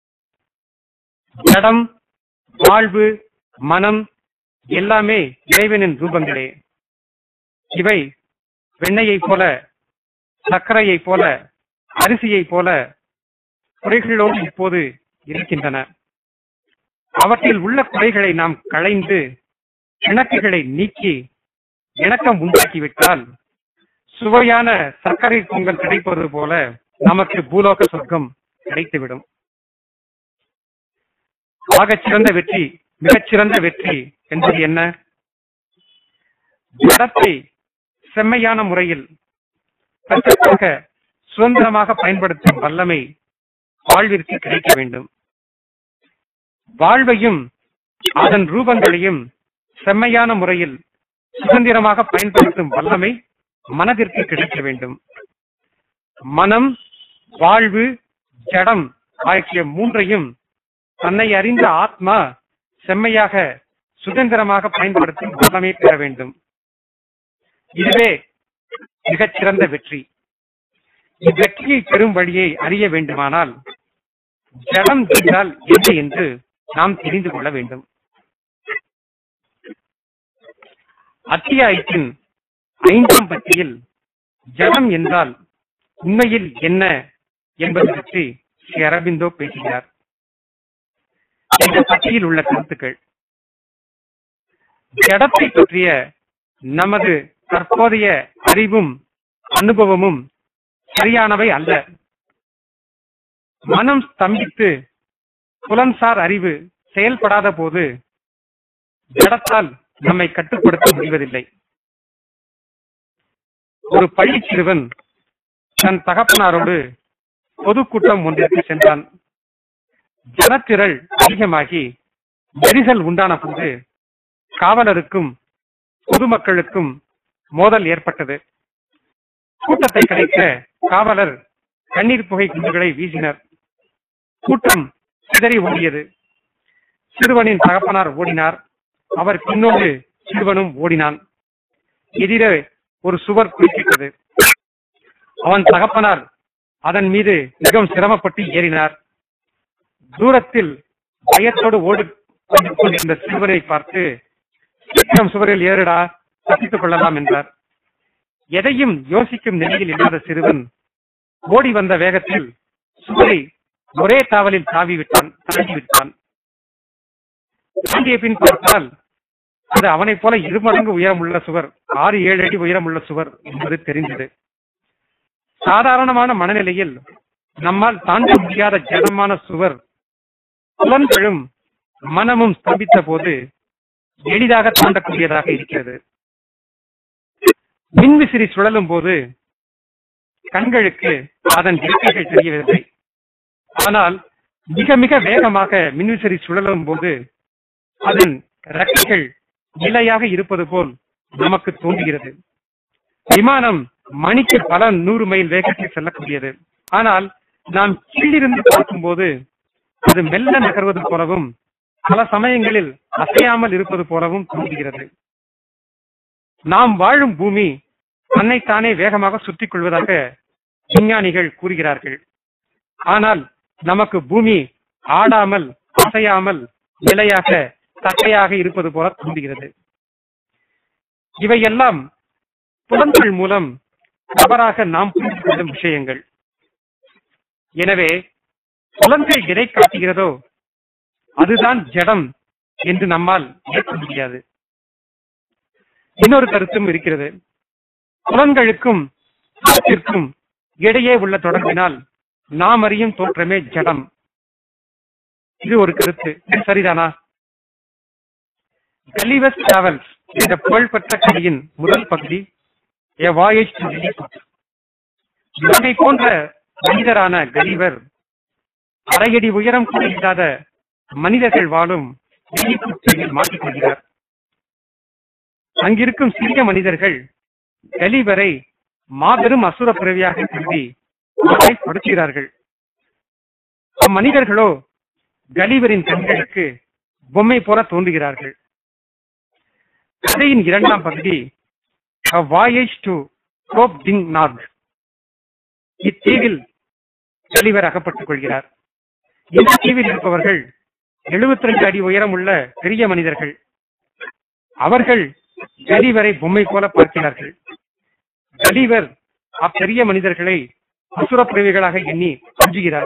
[SPEAKER 1] ஜடம் வாழ்வு மனம் எல்லாமே இறைவனின் ரூபங்களே இவை வெண்ணெயைப் போல சர்க்கரையைப் போல அரிசியைப் போல குறைகளோடு இப்போது இருக்கின்றன அவற்றில் உள்ள குறைகளை நாம் களைந்து கிணக்குகளை நீக்கி இணக்கம் உண்டாக்கிவிட்டால் சுவையான சர்க்கரை பொங்கல் கிடைப்பது போல நமக்கு பூலோக சொர்க்கம் கிடைத்துவிடும் ஆகச் சிறந்த வெற்றி மிகச்சிறந்த வெற்றி என்பது என்ன ஜடத்தை செம்மையான முறையில் கற்றுக்காக சுதந்திரமாக பயன்படுத்தும் வல்லமை வாழ்விற்கு கிடைக்க வேண்டும் வாழ்வையும் அதன் ரூபங்களையும் செம்மையான முறையில் சுதந்திரமாக பயன்படுத்தும் வல்லமை மனதிற்கு கிடைக்க வேண்டும் மனம் வாழ்வு ஜடம் ஆகிய மூன்றையும் தன்னை அறிந்த ஆத்மா செம்மையாக சுதந்திரமாக பயன்படுத்தும் வல்லமை பெற வேண்டும் இதுவே மிகச்சிறந்த வெற்றி இவ்வெற்றியை பெறும் வழியை அறிய வேண்டுமானால் ஜடம் என்றால் என்ன என்று நாம் தெரிந்து கொள்ள வேண்டும் அத்தியாயத்தின் ஐந்தாம் பத்தியில் ஜடம் என்றால் உண்மையில் என்ன என்பது பற்றி ஸ்ரீ அரபிந்தோ பேசுகிறார் இந்த பத்தியில் உள்ள கருத்துக்கள் ஜடத்தை பற்றிய நமது தற்போதைய அறிவும் அனுபவமும் சரியானவை அல்ல மனம் ஸ்தம்பித்து புலன்சார் அறிவு செயல்படாத போது ஜடத்தால் நம்மை கட்டுப்படுத்த முடிவதில்லை ஒரு பள்ளி சிறுவன் தன் தகப்பனாரோடு பொதுக்கூட்டம் ஒன்றிற்கு சென்றான் ஜனத்திரள் அதிகமாகி நெரிசல் உண்டான போது காவலருக்கும் பொதுமக்களுக்கும் மோதல் ஏற்பட்டது கூட்டத்தை கலைக்க காவலர் கண்ணீர் புகை குண்டுகளை வீசினர் கூட்டம் சிதறி ஓடியது சிறுவனின் தகப்பனார் ஓடினார் அவர் பின்னோடு சிறுவனும் ஓடினான் எதிரே ஒரு சுவர் குறுக்கிட்டது அவன் தகப்பனார் அதன் மீது மிகவும் சிரமப்பட்டு ஏறினார் தூரத்தில் பயத்தோடு ஓடி கொண்டிருந்த சிறுவனை பார்த்து சீக்கிரம் சுவரில் ஏறுடா தப்பித்துக் கொள்ளலாம் என்றார் எதையும் யோசிக்கும் நிலையில் இல்லாத சிறுவன் ஓடி வந்த வேகத்தில் சுவரை ஒரே தாவலில் தாவி விட்டான் தாண்டி விட்டான் தாண்டிய பின் பார்த்தால் அது அவனைப் போல இருமடங்கு உயரமுள்ள சுவர் ஆறு ஏழு அடி உயரமுள்ள சுவர் என்பது தெரிந்தது சாதாரணமான மனநிலையில் நம்மால் தாண்ட முடியாத ஜடமான சுவர் புலன்களும் மனமும் ஸ்தம்பித்த போது எளிதாக தாண்டக்கூடியதாக இருக்கிறது மின்விசிறி சுழலும் போது கண்களுக்கு அதன் இறக்கைகள் தெரியவில்லை ஆனால் மிக மிக வேகமாக மின்விசிறி சுழலும் போது அதன் ரெக்கைகள் நிலையாக இருப்பது போல் நமக்கு தோன்றுகிறது விமானம் மணிக்கு பல நூறு மைல் வேகத்தில் செல்லக்கூடியது ஆனால் நாம் கீழிருந்து பார்க்கும்போது அது மெல்ல நகர்வது போலவும் பல சமயங்களில் அசையாமல் இருப்பது போலவும் தோன்றுகிறது நாம் வாழும் பூமி தன்னைத்தானே வேகமாக சுற்றிக் கொள்வதாக விஞ்ஞானிகள் கூறுகிறார்கள் ஆனால் நமக்கு பூமி ஆடாமல் அசையாமல் நிலையாக தட்டையாக இருப்பது போல தோன்றுகிறது இவையெல்லாம் புலன்கள் மூலம் தவறாக நாம் புரிந்து கொள்ளும் விஷயங்கள் எனவே புலன்கள் எதை காட்டுகிறதோ அதுதான் ஜடம் என்று நம்மால் ஏற்க முடியாது இன்னொரு கருத்தும் இருக்கிறது புலன்களுக்கும் புலத்திற்கும் இடையே உள்ள தொடர்பினால் நாம் அறியும் தோற்றமே ஜடம் இது ஒரு கருத்து இது சரிதானா கலிவஸ் டிராவல்ஸ் என்ற புகழ்பெற்ற கதையின் முதல் பகுதி A Voyage to Lilliput. இவரை போன்ற மனிதரான கலிவர் அரையடி உயரம் கூட இல்லாத மனிதர்கள் வாழும் லில்லிபுட் தீவில் மாட்டிக்கொள்கிறார் அங்கிருக்கும் சிறிய மனிதர்கள் கலிவரை மாபெரும் அசுர பிறவியாக கருதி அவரை படுத்துகிறார்கள் அம்மனிதர்களோ கலிவரின் கண்களுக்கு பொம்மை போல தோன்றுகிறார்கள் கதையின் இரண்டாம் பகுதி A Voyage to Cope Ding Nog. இத்தீவில் கலிவர் அகப்பட்டுக் கொள்கிறார் இந்த தீவில் இருப்பவர்கள் 72 அடி உயரம் உள்ள பெரிய மனிதர்கள் அவர்கள் கலிவரை பொம்மை போல பார்க்கிறார்கள் கலிவர் அப்பெரிய மனிதர்களை அசுர பிறவிகளாக எண்ணி அஞ்சுகிறார்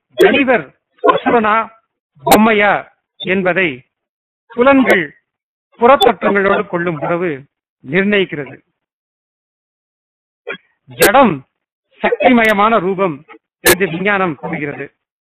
[SPEAKER 1] கலிவர் அசுரனா பொம்மையா என்பதை புலன்கள் புறத்தொற்றங்களோடு கொள்ளும் உறவு நிர்ணயிக்கிறது ஜடம் சக்திமயமான ரூபம் என்று விஞ்ஞானம் கூறுகிறது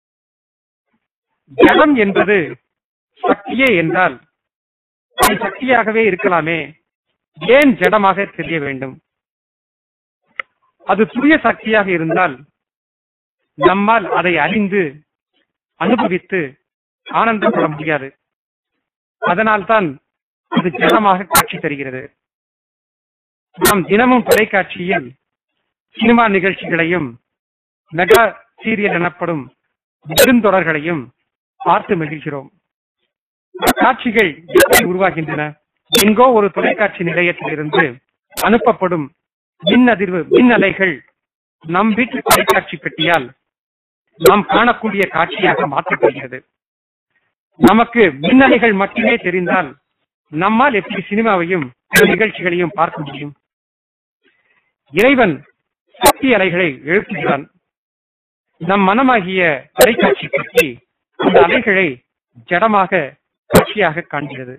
[SPEAKER 1] ஜடம் என்பது சக்தியே என்றால் அது சக்தியாகவே இருக்கலாமே ஏன் ஜடமாக தெரிய வேண்டும் அது தூய சக்தியாக இருந்தால் நம்மால் அதை அறிந்து அனுபவித்து ஆனந்தப்பட முடியாது அதனால்தான் அது ஜடமாக காட்சி தருகிறது நாம் தினமும் தொலைக்காட்சியில் சினிமா நிகழ்ச்சிகளையும் மெகா சீரியல் எனப்படும் நெடுந்தொடர்களையும் பார்த்து மகிழ்கிறோம் காட்சிகள் எப்படி உருவாகின்றன எங்கோ ஒரு தொலைக்காட்சி நிலையத்திலிருந்து அனுப்பப்படும் மின் அதிர்வு மின் அலைகள் நம் வீட்டு தொலைக்காட்சி பெட்டியால் நாம் காணக்கூடிய காட்சியாக மாற்றப்படுகிறது நமக்கு மின்னலைகள் மட்டுமே தெரிந்தால் நம்மால் எப்படி சினிமாவையும் பிற நிகழ்ச்சிகளையும் பார்க்க முடியும் இறைவன் சக்தி அலைகளை எழுப்புகிறான் நம் மனமாகிய தொலைக்காட்சி பற்றி அந்த அலைகளை ஜடமாக காட்சியாக காண்கிறது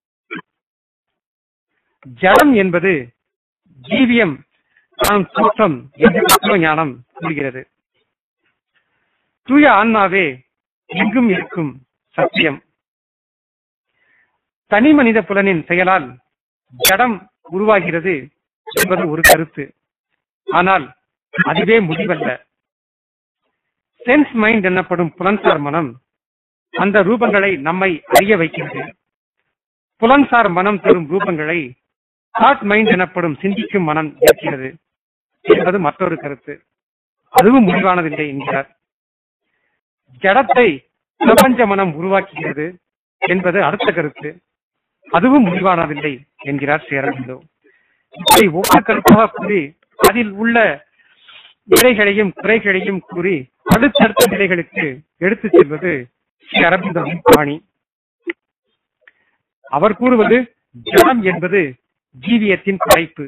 [SPEAKER 1] ஜடம் என்பது ஜீவியம் காணும் தோற்றம் என்று தத்துவ ஞானம் கூறுகிறது தூய ஆன்மாவே எங்கும் இருக்கும் சத்தியம் தனி மனித புலனின் செயலால் ஜடம் உருவாகிறது என்பது ஒரு கருத்து ஆனால் அதுவே முடிவல்ல சென்ஸ் மைண்ட் எனப்படும் புலன்சார் மனம் அந்த ரூபங்களை நம்மை அறிய வைக்கிறது புலன்சார் மனம் தரும் ரூபங்களை தாட் மைண்ட் எனப்படும் சிந்திக்கும் மனம் ஏற்கிறது என்பது மற்றொரு கருத்து அதுவும் முடிவானதில்லை என்கிறார் ஜடத்தை பிரபஞ்ச மனம் உருவாக்குகிறது என்பது அடுத்த கருத்து அதுவும் முடிவானதில்லை என்கிறார் சேரவிந்தோ இப்படி ஒவ்வொரு கருத்தாக கூறி அதில் உள்ள நிலைகளையும் குறைகளையும் கூறி அடுத்தடுத்த நிலைகளுக்கு எடுத்துச் செல்வது ஸ்ரீ அரவிந்தரின் பாணி அவர் கூறுவது ஜடம் என்பது ஜீவியத்தின் படைப்பு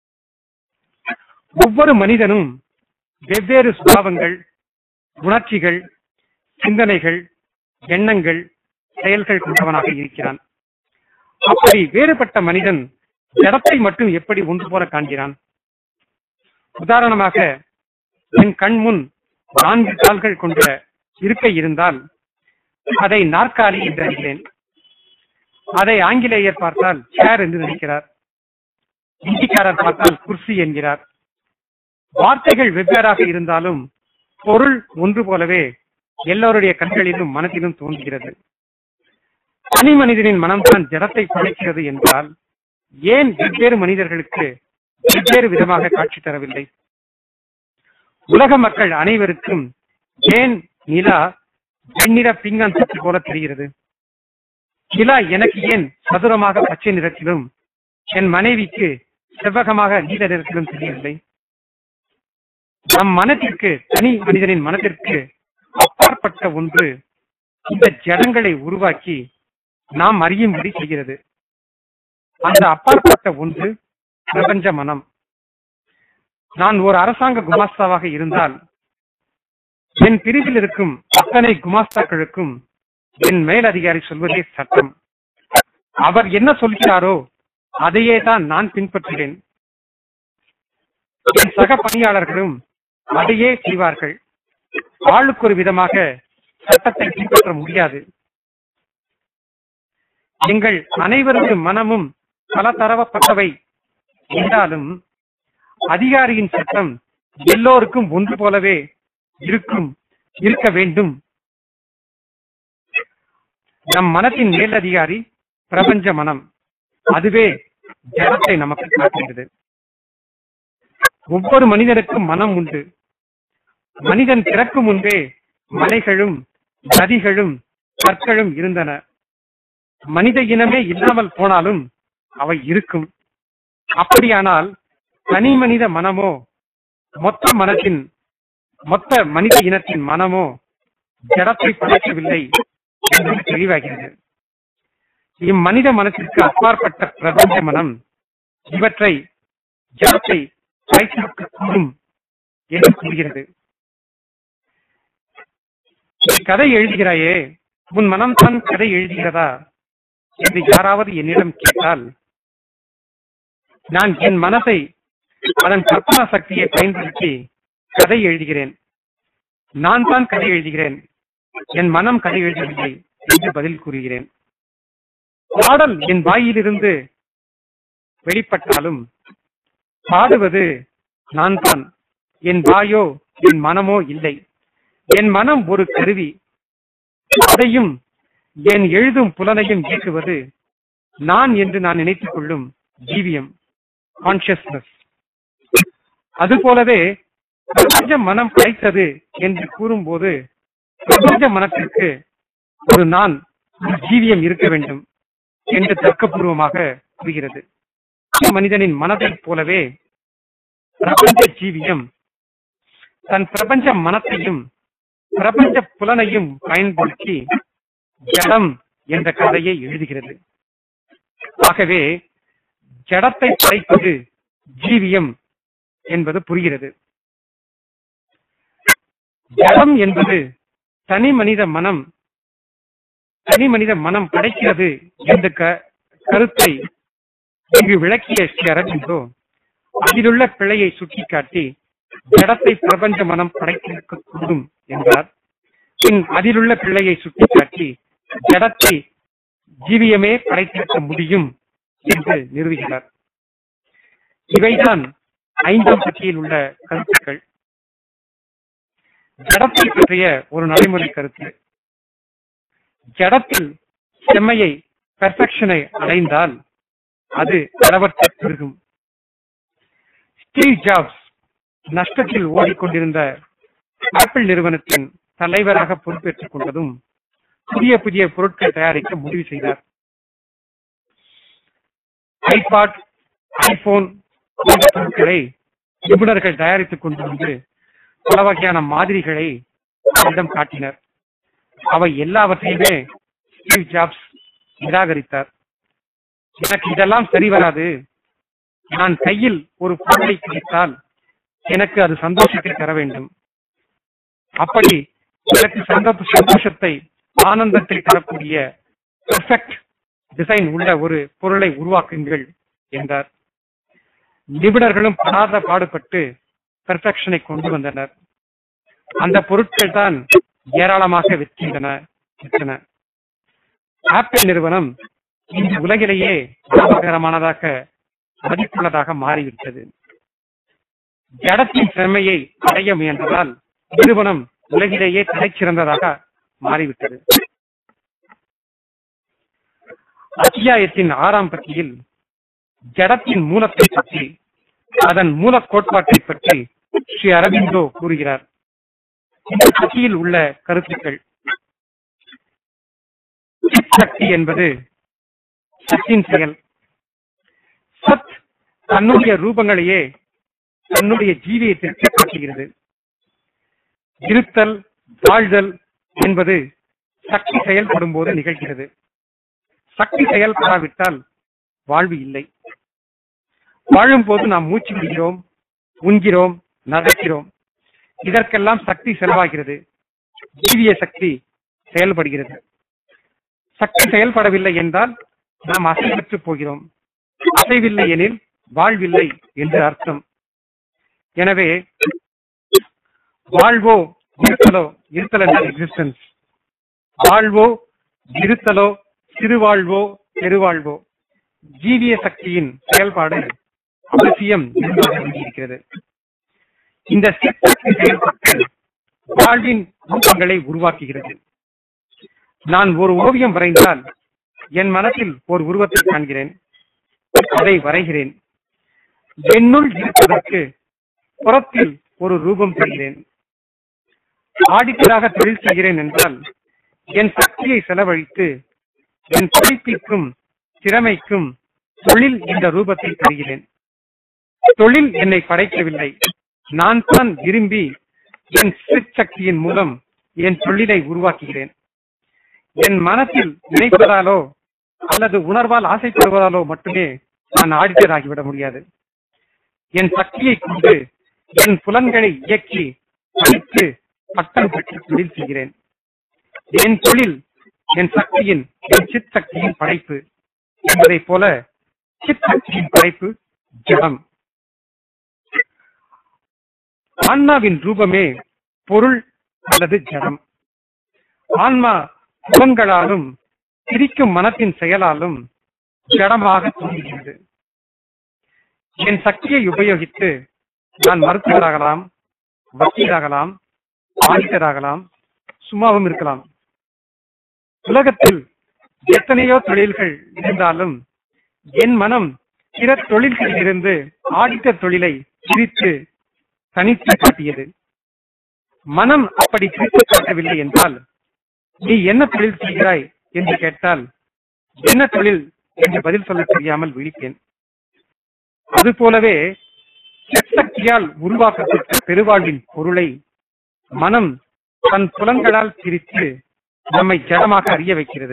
[SPEAKER 1] ஒவ்வொரு மனிதனும் வெவ்வேறு சுபாவங்கள் உணர்ச்சிகள் சிந்தனைகள் எண்ணங்கள் செயல்கள் கொண்டவனாக இருக்கிறான் அப்படி வேறுபட்ட மனிதன் ஜடத்தை மட்டும் எப்படி ஒன்று போல காண்கிறான் உதாரணமாக என் கண் முன் நான்கு கால்கள் கொண்ட இருக்கை இருந்தால் அதை நாற்காலி என்று அறிகிறேன் அதை ஆங்கிலேயர் பார்த்தால் சேர் என்று நினைக்கிறார் இந்திக்காரர் பார்த்தால் குர்சி என்கிறார் வார்த்தைகள் வெவ்வேறாக இருந்தாலும் பொருள் ஒன்று போலவே எல்லோருடைய கண்களிலும் மனத்திலும் தோன்றுகிறது தனி மனிதனின் மனம்தான் ஜடத்தை படைக்கிறது என்றால் ஏன் வெவ்வேறு மனிதர்களுக்கு வெவ்வேறு விதமாக காட்சி தரவில்லை உலக மக்கள் அனைவருக்கும் ஏன் நிலா வெண்ணிற பிங்கன் சத்து போல தெரிகிறது நிலா எனக்கு ஏன் சதுரமாக பச்சை நிறத்திலும் என் மனைவிக்கு செவ்வகமாக நீல நிறத்திலும் தெரியவில்லை நம் மனத்திற்கு தனி மனிதனின் மனத்திற்கு அப்பாற்பட்ட ஒன்று இந்த ஜடங்களை உருவாக்கி நாம் அறியும்படி செய்கிறது அந்த அப்பாற்பட்ட ஒன்று பிரபஞ்ச மனம் நான் ஒரு அரசாங்க குமாஸ்தாவாக இருந்தால் என் பிரிவில் இருக்கும் அத்தனை குமாஸ்தாக்களுக்கும் என் மேலதிகாரி சொல்வதே சட்டம் அவர் என்ன சொல்கிறாரோ அதையே தான் நான் பின்பற்றுகிறேன் என் சக பணியாளர்களும் அதையே செய்வார்கள் ஆளுக்கு ஒரு விதமாக சட்டத்தை பின்பற்ற முடியாது எங்கள் அனைவரது மனமும் பல தரவப்பட்டவை என்றாலும் அதிகாரியின் சட்டம் எல்லோருக்கும் ஒன்று போலவே இருக்கும் இருக்க வேண்டும் நம் மனத்தின் மேலதிகாரி பிரபஞ்ச மனம் அதுவே ஜடத்தை நமக்கு காட்டுகிறது ஒவ்வொரு மனிதனுக்கும் மனம் உண்டு மனிதன் பிறக்கும் முன்பே மலைகளும் நதிகளும் கற்களும் இருந்தன மனித இனமே இல்லாமல் போனாலும் அவை இருக்கும் அப்படியானால் தனி மனித மனமோ மொத்த மனத்தின் மொத்த மனித இனத்தின் மனமோ ஜடத்தை படைக்கவில்லை என்பது தெளிவாகிறது இம்மனித மனத்திற்கு அப்பாற்பட்ட பிரபஞ்ச மனம் இவற்றை ஜடத்தை படைத்திருக்க கூடும் என்று கூறுகிறது நீ கதை எழுதுகிறாயே உன் மனம்தான் கதை எழுதுகிறதா என்று யாராவது என்னிடம் கேட்டால் நான் என் மனதை அதன் கற்பனா சக்தியை பயன்படுத்தி கதை எழுதுகிறேன் நான் தான் கதை எழுதுகிறேன் என் மனம் கதை எழுதவில்லை என்று பதில் கூறுகிறேன் பாடல் என் வாயிலிருந்து வெளிப்பட்டாலும் பாடுவது நான் தான் என் வாயோ என் மனமோ இல்லை என் மனம் ஒரு கருவி அதையும் என் எழுதும் புலனையும் இயக்குவது நான் என்று நான் நினைத்துக் கொள்ளும் ஜீவியம் கான்சியஸ்னஸ் அதுபோலவே பிரபஞ்ச மனம் கிடைத்தது என்று கூறும்போது பிரபஞ்ச மனத்திற்கு ஒரு நான் ஒரு ஜீவியம் இருக்க வேண்டும் என்று தர்க்கபூர்வமாக கூறுகிறது மனிதனின் மனதைப் போலவே பிரபஞ்ச ஜீவியம் தன் பிரபஞ்ச மனத்தையும் பிரபஞ்ச புலனையும் பயன்படுத்தி ஜடம் என்ற கதையை எழுதுகிறது ஆகவே ஜடத்தை படைப்பது ஜீவியம் என்பது புரிகிறது ஜடம் என்பது தனி மனித மனம் தனி மனித மனம் படைக்கிறது என்ற க- கருத்தை இங்கு விளக்கிய ஸ்ரீ அரவிந்தோ அதிலுள்ள பிழையை சுட்டிக்காட்டி ஜடத்தை பிரபஞ்ச மனம் படைத்திருக்க கூடும் என்றார் பின் அதிலுள்ள பிழையை சுட்டிக்காட்டி ஜடத்தை ஜீவியமே படைத்திருக்க முடியும் என்று நிறுவுகிறார் இவைதான் ஐந்தாம் பட்டியில் உள்ள கருத்துக்கள் ஜடத்தை பற்றிய ஒரு நடைமுறை கருத்து ஜடத்தில் செம்மையை பெர்ஃபெக்ஷனை அடைந்தால் அது அளவற்ற பெருகும் ஸ்டீவ் ஜாப்ஸ் நஷ்டத்தில் ஓடிக்கொண்டிருந்த ஆப்பிள் நிறுவனத்தின் தலைவராக பொறுப்பேற்றுக் கொண்டதும் புதிய புதிய பொருட்கள் தயாரிக்க முடிவு செய்தார் ஐபாட் ஐபோன் போன்ற பொருட்களை நிபுணர்கள் தயாரித்துக் கொண்டு வந்து பல வகையான மாதிரிகளை அவரிடம் காட்டினர் அவை எல்லாவற்றையுமே ஸ்டீவ் ஜாப்ஸ் நிராகரித்தார் எனக்கு இதெல்லாம் சரி வராது நான் கையில் ஒரு பொருளை கிடைத்தால் எனக்கு அது சந்தோஷத்தை தர வேண்டும் அப்படி எனக்கு சந்தோ- சந்தோஷத்தை ஆனந்தத்தை தரக்கூடிய பெர்ஃபெக்ட் டிசைன் உள்ள ஒரு பொருளை உருவாக்குங்கள் என்றார் நிபுணர்களும் படாத பாடுபட்டு பெர்ஃபெக்ஷனை கொண்டு வந்தனர் அந்த பொருட்கள் தான் ஏராளமாக விற்கின்றன விற்றன ஆப்பிள் நிறுவனம் இந்த உலகிலேயே லாபகரமானதாக மதிப்புள்ளதாக மாறிவிட்டது ஜடத்தின் செம்மையை அடைய முயன்றதால் நிறுவனம் உலகிலேயே தலைச்சிறந்ததாக மாறிவிட்டது அத்தியாயத்தின் ஆறாம் பத்தியில் ஜடத்தின் மூலத்தை பற்றி அதன் மூல கோட்பாட்டை பற்றி ஸ்ரீ அரவிந்தோ கூறுகிறார் இந்த பத்தியில் உள்ள கருத்துக்கள் சித் சக்தி என்பது சத்தின் செயல் சத் தன்னுடைய ரூபங்களையே தன்னுடைய ஜீவியத்திற்கு காட்டுகிறது இருத்தல் வாழ்தல் என்பது சக்தி செயல்படும் போது நிகழ்கிறது சக்தி செயல்படாவிட்டால் வாழ்வு இல்லை வாழும் போது நாம் மூச்சு விடுகிறோம் உண்கிறோம் நடக்கிறோம் இதற்கெல்லாம் சக்தி செலவாகிறது ஜீவிய சக்தி செயல்படுகிறது சக்தி செயல்படவில்லை என்றால் நாம் அசைவற்று போகிறோம் அசைவில்லை எனில் வாழ்வில்லை என்று அர்த்தம் எனவே வாழ்வோ இருத்தலோ இருத்தல் என்றால் எக்ஸிஸ்டன்ஸ் வாழ்வோ இருத்தலோ சிறுவாழ்வோ பெருவாழ்வோ ஜீவிய சக்தியின் செயல்பாடு அவசியம் என்பதாக வேண்டியிருக்கிறது இந்த சக்தி செயல்பட்டு வாழ்வின் ரூபங்களை உருவாக்குகிறது நான் ஒரு ஓவியம் வரைந்தால் என் மனத்தில் ஒரு உருவத்தை காண்கிறேன் அதை வரைகிறேன் என்னுள் இருப்பதற்கு புறத்தில் ஒரு ரூபம் பெறுகிறேன் ஆடிட்டராக தொழில் செய்கிறேன் என்றால் என் சக்தியை செலவழித்து என் படிப்பிற்கும் திறமைக்கும் தொழில் என்ற ரூபத்தை தருகிறேன் தொழில் என்னை படைக்கவில்லை நான் தான் விரும்பி என் சிற்சக்தியின் மூலம் என் தொழிலை உருவாக்குகிறேன் என் மனத்தில் நினைப்பதாலோ அல்லது உணர்வால் ஆசைப்படுவதாலோ மட்டுமே நான் ஆடிட்டர் ஆகிவிட முடியாது என் சக்தியை கொண்டு என் புலன்களை இயக்கி படித்து பட்டம் பெற்று தொழில் செய்கிறேன் என் தொழில் என் சக்தியின் என் சித் சக்தியின் படைப்பு என்பதைப் போல சித் சக்தியின் படைப்பு ஜடம் ஆன்மாவின் ரூபமே பொருள் அல்லது ஜடம் ஆன்மா புலன்களாலும் பிரிக்கும் மனத்தின் செயலாலும் ஜடமாக தோன்றுகிறது என் சக்தியை உபயோகித்து நான் மருத்துவராகலாம் வக்கீலாகலாம் ஆடிட்டராகலாம் சும்மாவும் இருக்கலாம் உலகத்தில் எத்தனையோ தொழில்கள் இருந்தாலும் என் மனம் பிற தொழில்களில் இருந்து ஆடிட்டர் தொழிலை பிரித்து தனித்து காட்டியது மனம் அப்படி பிரித்து காட்டவில்லை என்றால் நீ என்ன தொழில் செய்கிறாய் என்று கேட்டால் என்ன தொழில் என்று பதில் சொல்ல தெரியாமல் விழித்தேன் அதுபோலவே சக்தியால் உருவாக்கப்பட்ட பெருவாழ்வின் பொருளை மனம் தன் புலன்களால் பிரித்து நம்மை ஜடமாக அறிய வைக்கிறது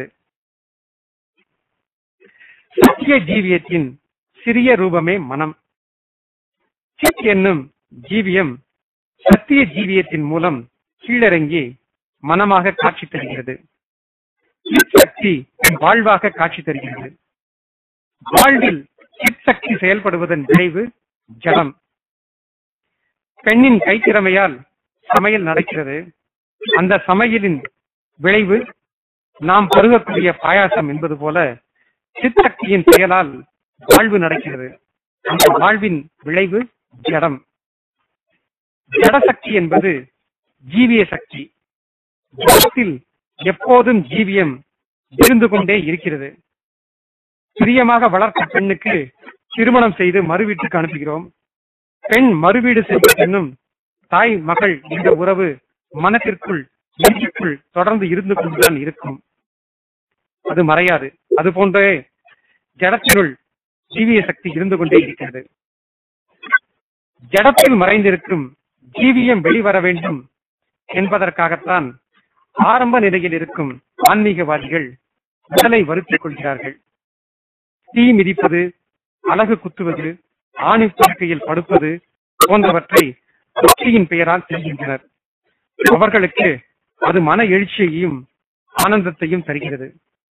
[SPEAKER 1] சத்திய ஜீவியத்தின் சிறிய ரூபமே மனம் சித் என்னும் ஜீவியம் சத்திய ஜீவியத்தின் மூலம் கீழிறங்கி மனமாக காட்சி தருகிறது சித் சக்தி வாழ்வாக காட்சி தருகிறது வாழ்வில் சித் சக்தி செயல்படுவதன் விளைவு ஜடம் பெண்ணின் கைத்திறமையால் சமையல் நடக்கிறது அந்த சமையலின் விளைவு நாம் பருகக்கூடிய பாயாசம் என்பது போல சித்தக்தியின் செயலால் வாழ்வு நடக்கிறது அந்த வாழ்வின் விளைவு ஜடம் ஜடசக்தி என்பது ஜீவிய சக்தி ஜடத்தில் எப்போதும் ஜீவியம் இருந்து கொண்டே இருக்கிறது பிரியமாக வளர்த்த பெண்ணுக்கு திருமணம் செய்து மறுவீட்டுக்கு அனுப்புகிறோம் பெண் மறுவீடு சென்ற பின்னும் தாய் மகள் இந்த உறவு மனத்திற்குள் நெஞ்சுக்குள் தொடர்ந்து இருந்து கொண்டுதான் இருக்கும் அது மறையாது அது போன்றே ஜடத்தினுள் ஜீவிய சக்தி இருந்து கொண்டே இருக்கிறது ஜடத்தில் மறைந்திருக்கும் ஜீவியம் வெளிவர வேண்டும் என்பதற்காகத்தான் ஆரம்ப நிலையில் இருக்கும் ஆன்மீகவாதிகள் உடலை வருத்திக் கொள்கிறார்கள் தீ மிதிப்பது அழகு குத்துவது ஆணி படுக்கையில் படுப்பது போன்றவற்றை பக்தியின் பெயரால் செய்கின்றனர் அவர்களுக்கு அது மன எழுச்சியையும் ஆனந்தத்தையும் தருகிறது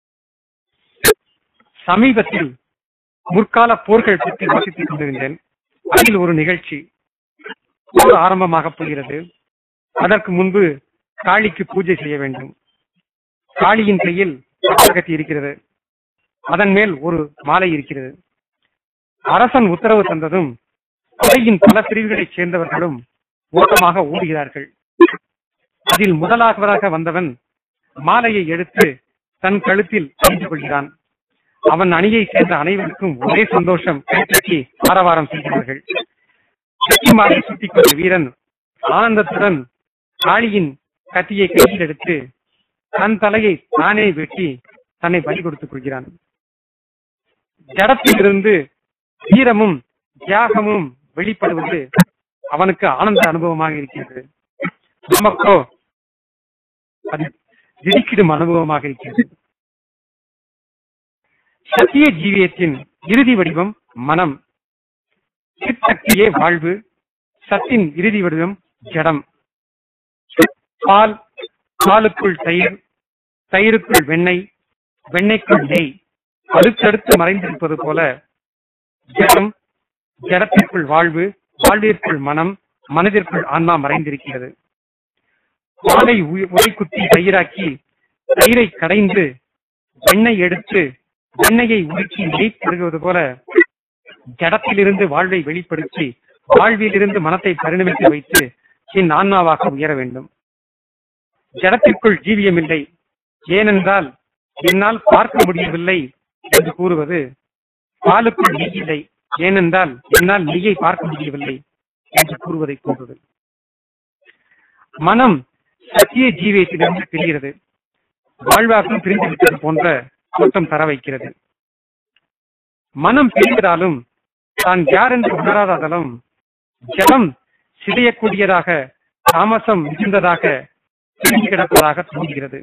[SPEAKER 1] சமீபத்தில் முற்கால போர்கள் பற்றி வாசித்துக் கொண்டிருந்தேன் அதில் ஒரு நிகழ்ச்சி போர் ஆரம்பமாக போகிறது அதற்கு முன்பு காளிக்கு பூஜை செய்ய வேண்டும் காளியின் கையில் பட்டாகத்தி இருக்கிறது அதன் மேல் ஒரு மாலை இருக்கிறது அரசன் உத்தரவு தந்ததும் படையின் பல பிரிவுகளைச் சேர்ந்தவர்களும் ஓட்டமாக ஓடுகிறார்கள் அதில் முதலாவதாக வந்தவன் மாலையை எடுத்து தன் கழுத்தில் அணிந்து கொள்கிறான் அவன் அணியை சேர்ந்த அனைவருக்கும் ஒரே சந்தோஷம் கைத்தட்டி ஆரவாரம் செய்கிறார்கள் கத்தி மாலை சுட்டிக் கொண்ட வீரன் ஆனந்தத்துடன் காளியின் கத்தியை கையில் எடுத்து தன் தலையை தானே வெட்டி தன்னை பலி கொடுத்துக் கொள்கிறான் ஜடத்திலிருந்து வீரமும் தியாகமும் வெளிப்படுவது அவனுக்கு ஆனந்த அனுபவமாக இருக்கிறது நமக்கோ அது திடுக்கிடும் அனுபவமாக இருக்கிறது சத்திய ஜீவியத்தின் இறுதி வடிவம் மனம் சிற்சக்தியே வாழ்வு சத்தின் இறுதி வடிவம் ஜடம் பால் பாலுக்குள் தயிர் தயிருக்குள் வெண்ணெய் வெண்ணெய்க்குள் நெய் அடுத்தடுத்து மறைந்திருப்பது போல ஜடம் ஜடத்திற்குள் வாழ்வு வாழ்விற்குள் மனம் மனதிற்குள் ஆன்மா மறைந்திருக்கிறது பாலை உ- உரை குத்தி தயிராக்கி தயிரை கடைந்து வெண்ணெய் எடுத்து வெண்ணெயை உருக்கி நெய் பெருகுவது போல ஜடத்திலிருந்து வாழ்வை வெளிப்படுத்தி வாழ்விலிருந்து மனத்தை பரிணமித்து வைத்து என் ஆன்மாவாக உயர வேண்டும் ஜடத்திற்குள் ஜீவியம் இல்லை ஏனென்றால் என்னால் பார்க்க முடியவில்லை என்று கூறுவது பாலுக்குள் நெய் இல்லை ஏனென்றால் என்னால் நெய்யை பார்க்க முடியவில்லை என்று கூறுவதை போன்றது மனம் சத்திய ஜீவியத்திலிருந்து பிரிகிறது வாழ்வாக்கம் பிரிந்து விட்டது போன்ற தோற்றம் தர வைக்கிறது மனம் பிரிவதாலும் தான் யார் என்று உணராததாலும் ஜலம் சிதையக்கூடியதாக தாமசம் மிகுந்ததாக பிரிந்து கிடப்பதாக தோன்றுகிறது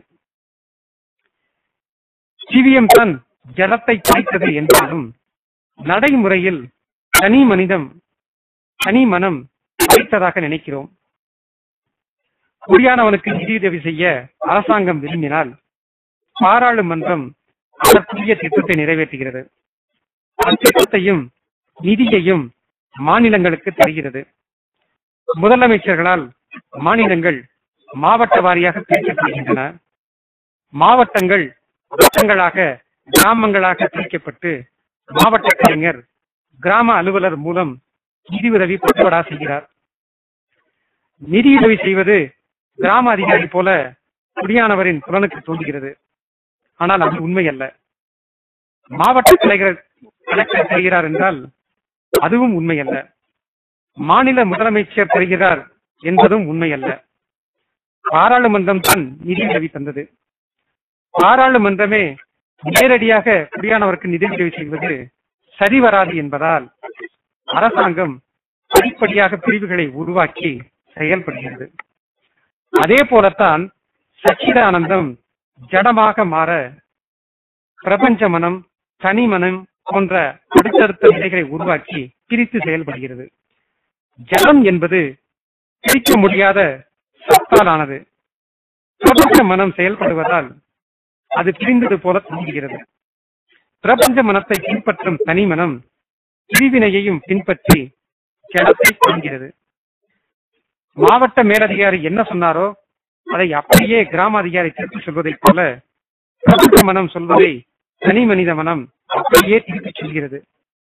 [SPEAKER 1] ஜீவியம் தான் ஜலத்தை குறைத்தது என்றாலும் நடைமுறையில் தனி மனிதம் தனி மனம் குறைத்ததாக நினைக்கிறோம் குடியானவனுக்கு நிதியுதவி செய்ய அரசாங்கம் விரும்பினால் பாராளுமன்றம் அதற்குரிய திட்டத்தை நிறைவேற்றுகிறது அத்திட்டத்தையும் நிதியையும் மாநிலங்களுக்கு தருகிறது முதலமைச்சர்களால் மாநிலங்கள் மாவட்ட வாரியாக பிரிக்கப்படுகின்றன மாவட்டங்கள் வட்டங்களாக கிராமங்களாக பிரிக்கப்பட்டு மாவட்ட கலைஞர் கிராம அலுவலர் மூலம் நிதி உதவி பட்டுவடா செய்கிறார் நிதியுதவி செய்வது கிராம அதிகாரி போல குடியானவரின் புலனுக்கு தோன்றுகிறது ஆனால் அது உண்மை அல்ல மாவட்ட கலைஞர் கலெக்டர் செய்கிறார் என்றால் அதுவும் உண்மை அல்ல மாநில முதலமைச்சர் பெறுகிறார் என்பதும் உண்மை அல்ல பாராளுமன்றம் தான் நிதியுதவி தந்தது பாராளுமன்றமே நேரடியாக குடியானவருக்கு நிதியுதவி செய்வது சரி வராது என்பதால் அரசாங்கம் படிப்படியாக பிரிவுகளை உருவாக்கி செயல்படுகிறது அதே போலத்தான் சச்சிதானந்தம் ஜடமாக மாற பிரபஞ்ச மனம் தனி மனம் போன்ற அடுத்தடுத்த நிலைகளை உருவாக்கி பிரித்து செயல்படுகிறது ஜடம் என்பது பிரிக்க முடியாத சத்தாலானது பிரபஞ்ச மனம் செயல்படுவதால் அது பிரிந்தது போல தோன்றுகிறது பிரபஞ்ச மனத்தை பின்பற்றும் தனி மனம் பிரிவினையையும் பின்பற்றி ஜடத்தை காண்கிறது மாவட்ட மேலதிகாரி என்ன சொன்னாரோ அதை அப்படியே கிராம அதிகாரி திருப்பி சொல்வதைப் போல பிரபஞ்ச மனம் சொல்வதை தனி மனித மனம் அப்படியே திருப்பி சொல்கிறது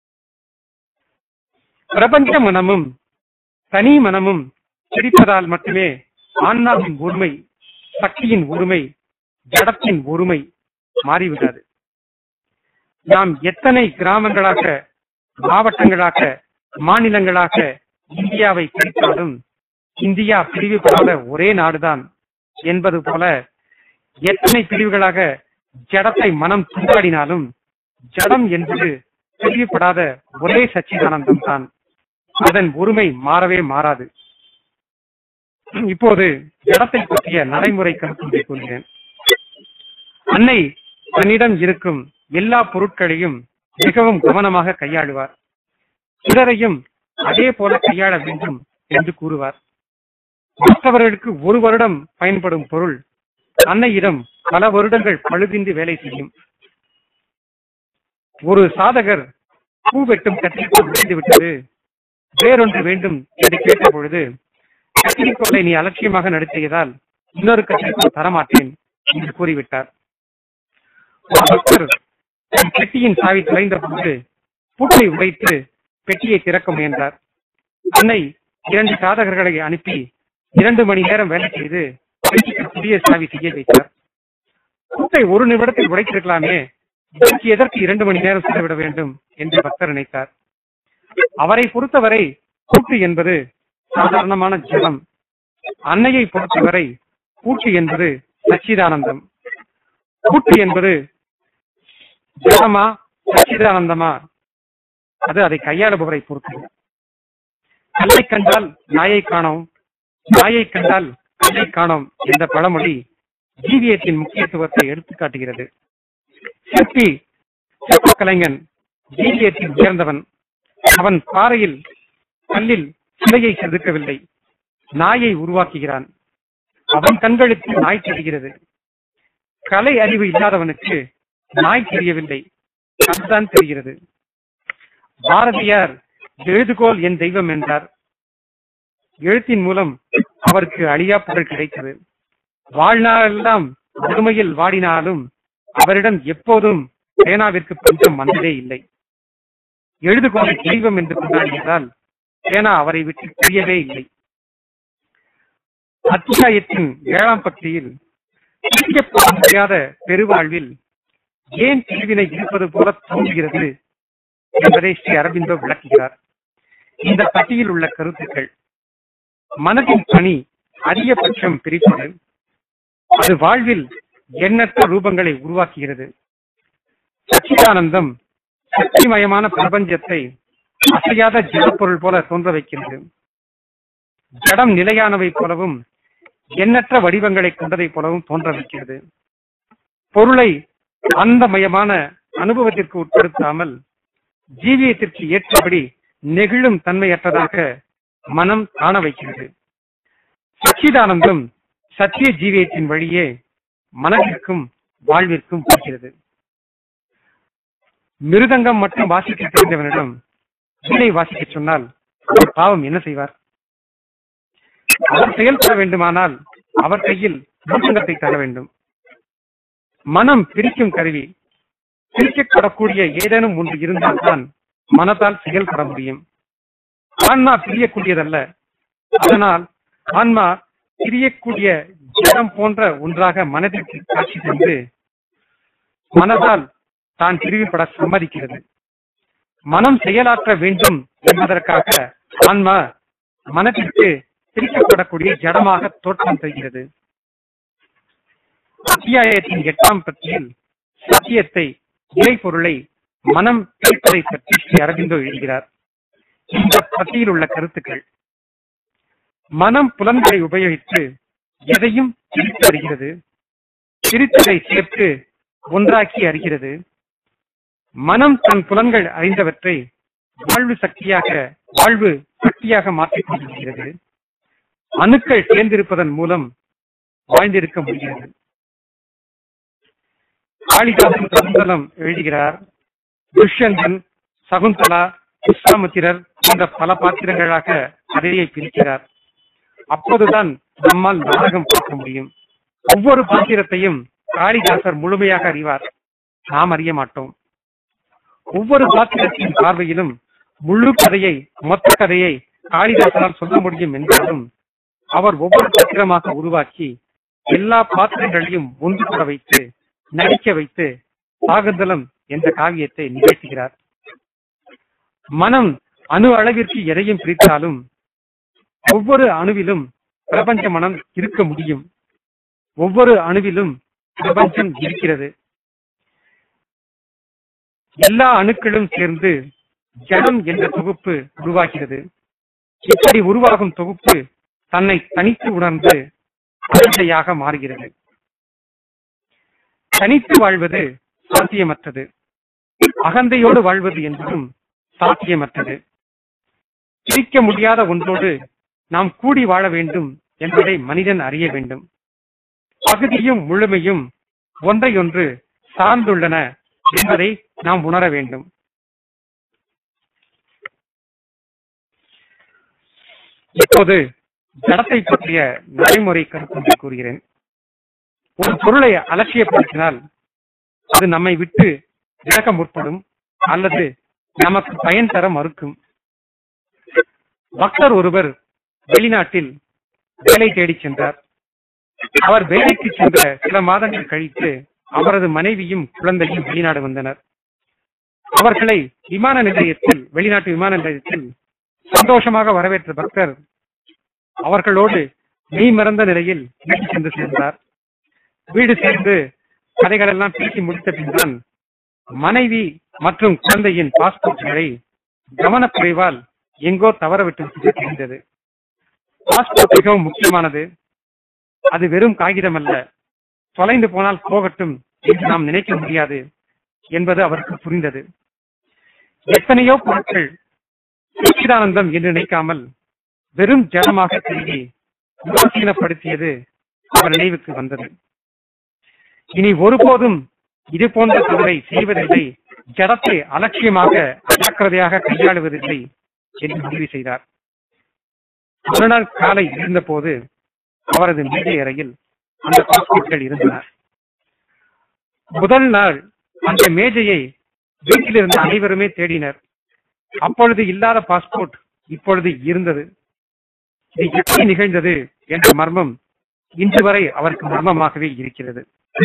[SPEAKER 1] பிரபஞ்ச மனமும் தனி மனமும் பிடிப்பதால் மட்டுமே ஆன்மாவின் ஒருமை சக்தியின் ஒருமை ஜடத்தின் ஒருமை மாறிவிடாது நாம் எத்தனை கிராமங்களாக மாவட்டங்களாக மாநிலங்களாக இந்தியாவை பிரித்தாலும் இந்தியா பிரிவுபடாத ஒரே நாடுதான் என்பது போல எத்தனை பிரிவுகளாக ஜடத்தை மனம் துண்டாடினாலும் ஜடம் என்பது பிரிவுபடாத ஒரே சச்சிதானந்தம் தான் அதன் ஒருமை மாறவே மாறாது இப்போது ஜடத்தை பற்றிய நடைமுறை கருத்தை கூறுகிறேன் அன்னை தன்னிடம் இருக்கும் எல்லா பொருட்களையும் மிகவும் கவனமாக கையாளுவார் பிறரையும் அதே போல கையாள வேண்டும் என்று கூறுவார் மற்றவர்களுக்கு ஒரு வருடம் பயன்படும் பொருள் அன்னையிடம் பல வருடங்கள் பழுதின்றி வேலை செய்யும் ஒரு சாதகர் பூ வெட்டும் கத்திரிக்கோள் விழுந்து விட்டது வேறொன்று வேண்டும் என்று கேட்ட பொழுது கத்திரிக்கோளை நீ அலட்சியமாக நடத்தியதால் இன்னொரு கத்திரிக்கோள் தரமாட்டேன் என்று கூறிவிட்டார் ஒரு பக்தர் தன் பெட்டியின் சாவி தொலைந்த போது பூட்டை உடைத்து பெட்டியை திறக்க முயன்றார் அன்னை இரண்டு சாதகர்களை அனுப்பி இரண்டு மணி நேரம் வேலை செய்து பெட்டிக்கு புதிய சாவி செய்ய வைத்தார் பூட்டை ஒரு நிமிடத்தில் உடைத்திருக்கலாமே இதற்கு எதற்கு இரண்டு மணி நேரம் செலவிட வேண்டும் என்று பக்தர் நினைத்தார் அவரை பொறுத்தவரை கூட்டு என்பது சாதாரணமான ஜலம் அன்னையை பொறுத்தவரை கூட்டு என்பது சச்சிதானந்தம் கூட்டு என்பது ஜலமா சச்சிதானந்தமா அது அதை கையாளுபவரை பொறுத்தது கல்லை கண்டால் நாயை காணோம் நாயை கண்டால் கல்லை காணோம் என்ற பழமொழி ஜீவியத்தின் முக்கியத்துவத்தை எடுத்துக் காட்டுகிறது சிற்பி சிற்ப கலைஞன் ஜீவியத்தில் உயர்ந்தவன் அவன் பாறையில் கல்லில் சிலையை செதுக்கவில்லை நாயை உருவாக்குகிறான் அவன் கண்களுக்கு நாய் தெரிகிறது கலை அறிவு இல்லாதவனுக்கு நாய் தெரியவில்லை அதுதான் தெரிகிறது பாரதியார் எழுதுகோல் என் தெய்வம் என்றார் எழுத்தின் மூலம் அவருக்கு அழியா புகழ் கிடைத்தது வாழ்நாளெல்லாம் வறுமையில் வாடினாலும் அவரிடம் எப்போதும் பேனாவிற்கு பஞ்சம் வந்ததே இல்லை எழுதுகோலை தெய்வம் என்று கொண்டாடியதால் பேனா அவரை விட்டு பிரியவே இல்லை அத்தியாயத்தின் ஏழாம் பக்தியில் பிரிக்கப்பட முடியாத பெருவாழ்வில் ஏன் பிரிவினை இருப்பது போல தோன்றுகிறது என்பதை ஸ்ரீ அரவிந்தோ விளக்குகிறார் இந்த பட்டியில் உள்ள கருத்துக்கள் மனதின் பணி அதிகபட்சம் பிரிப்பது அது வாழ்வில் எண்ணற்ற ரூபங்களை உருவாக்குகிறது சச்சிதானந்தம் சக்திமயமான பிரபஞ்சத்தை அசையாத ஜடப்பொருள் போல தோன்ற வைக்கிறது ஜடம் நிலையானவை போலவும் எண்ணற்ற வடிவங்களை கொண்டதை போலவும் தோன்ற வைக்கிறது பொருளை அந்தமயமான அனுபவத்திற்கு உட்படுத்தாமல் ஜீவியத்திற்கு ஏற்றபடி நெகிழும் தன்மையற்றதாக மனம் காண வைக்கிறது சச்சிதானந்தம் சத்திய ஜீவியத்தின் வழியே மனதிற்கும் வாழ்விற்கும் போகிறது மிருதங்கம் மட்டும் வாசிக்க தெரிந்தவனிடம் வீணை வாசிக்க சொன்னால் அவர் பாவம் என்ன செய்வார் அவர் செயல்பட வேண்டுமானால் அவர் கையில் மிருதங்கத்தை தர வேண்டும் மனம் பிரிக்கும் கருவி பிரிக்கப்படக்கூடிய ஏதேனும் ஒன்று இருந்தால்தான் மனத்தால் செயல்பட முடியும் ஆன்மா பிரியக்கூடியதல்ல அதனால் ஆன்மா பிரியக்கூடிய ஜடம் போன்ற ஒன்றாக மனதிற்கு காட்சி தந்து மனதால் தான் பிரிவுபட சம்மதிக்கிறது மனம் செயலாற்ற வேண்டும் என்பதற்காக ஆன்மா மனதிற்கு பிரிக்கப்படக்கூடிய ஜடமாக தோற்றம் தருகிறது அத்தியாயத்தின் எட்டாம் பத்தியில் சத்தியத்தை இறைப்பொருளை மனம் கேட்பதை பற்றி ஸ்ரீ அரவிந்தோ எழுதுகிறார் இந்த பத்தியில் உள்ள கருத்துக்கள் மனம் புலன்களை உபயோகித்து எதையும் பிரித்து அறிகிறது பிரித்ததை சேர்த்து ஒன்றாக்கி அறிகிறது மனம் தன் புலன்கள் அறிந்தவற்றை வாழ்வு சக்தியாக வாழ்வு சக்தியாக மாற்றிக் கொண்டிருக்கிறது அணுக்கள் சேர்ந்திருப்பதன் மூலம் வாழ்ந்திருக்க முடிகிறது காளிதாசன் சகுந்தலம் எழுதுகிறார் துஷ்யந்தன் சகுந்தலா விஸ்வாமித்திரர் போன்ற பல பாத்திரங்களாக கதையை பிரிக்கிறார் அப்போதுதான் நம்மால் நாடகம் பார்க்க முடியும் ஒவ்வொரு பாத்திரத்தையும் காளிதாசர் முழுமையாக அறிவார் நாம் அறிய மாட்டோம் ஒவ்வொரு பாத்திரத்தின் பார்வையிலும் முழு கதையை மொத்த கதையை காளிதாசனால் சொல்ல முடியும் என்றாலும் அவர் ஒவ்வொரு பாத்திரமாக உருவாக்கி எல்லா பாத்திரங்களையும் ஒன்று கூட வைத்து நடிக்க வைத்து சாகுந்தலம் என்ற காவியத்தை நிகழ்த்துகிறார் மனம் அணு அளவிற்கு எதையும் பிரித்தாலும் ஒவ்வொரு அணுவிலும் பிரபஞ்ச மனம் இருக்க முடியும் ஒவ்வொரு அணுவிலும் பிரபஞ்சம் இருக்கிறது எல்லா அணுக்களும் சேர்ந்து ஜடம் என்ற தொகுப்பு உருவாகிறது இப்படி உருவாகும் தொகுப்பு தன்னை தனித்து உணர்ந்து அகந்தையாக மாறுகிறது தனித்து வாழ்வது சாத்தியமற்றது அகந்தையோடு வாழ்வது என்பதும் சாத்தியமற்றது பிரிக்க முடியாத ஒன்றோடு நாம் கூடி வாழ வேண்டும் என்பதை மனிதன் அறிய வேண்டும் பகுதியும் முழுமையும் ஒன்றையொன்று சார்ந்துள்ளன என்பதை நாம் உணர வேண்டும் இப்போது ஜடத்தை பற்றிய நடைமுறை கருத்து கூறுகிறேன் ஒரு பொருளை அலட்சியப்படுத்தினால் அது நம்மை விட்டு விலக முற்படும் அல்லது நமக்கு பயன் தர மறுக்கும் பக்தர் ஒருவர் வெளிநாட்டில் வேலை தேடிச் சென்றார் அவர் வேலைக்கு சென்ற சில மாதங்கள் கழித்து அவரது மனைவியும் குழந்தையும் வெளிநாடு வந்தனர் அவர்களை விமான நிலையத்தில் வெளிநாட்டு விமான நிலையத்தில் சந்தோஷமாக வரவேற்ற பக்தர் அவர்களோடு மெய் மறந்த நிலையில் வீடு சென்று சேர்ந்தார் வீடு சேர்ந்து கதைகள் எல்லாம் பேசி முடித்த பின்தான் மனைவி மற்றும் குழந்தையின் பாஸ்போர்ட்களை கவனக்குறைவால் எங்கோ தவறவிட்டு தெரிந்தது பாஸ்போர்ட் மிகவும் முக்கியமானது அது வெறும் காகிதம் அல்ல தொலைந்து போனால் போகட்டும் என்று நாம் நினைக்க முடியாது என்பது அவருக்கு புரிந்தது எத்தனையோ பொருட்கள் சச்சிதானந்தம் என்று நினைக்காமல் வெறும் ஜடமாக கருதி உதாசீனப்படுத்தியது அவர் நினைவுக்கு வந்தது இனி ஒருபோதும் இது போன்ற தவறை செய்வதில்லை ஜடத்தை அலட்சியமாக அஜாக்கிரதையாக கையாளுவதில்லை என்று முடிவு செய்தார் மறுநாள் காலை இருந்தபோது அவரது மேஜை அறையில் அந்த பாஸ்போர்ட்கள் இருந்தன முதல் நாள் அந்த மேஜையை வீட்டில் இருந்த அனைவருமே தேடினர் அப்பொழுது இல்லாத பாஸ்போர்ட் இப்பொழுது இருந்தது இது எப்படி நிகழ்ந்தது என்ற மர்மம் இன்று வரை அவருக்கு மர்மமாகவே இருக்கிறது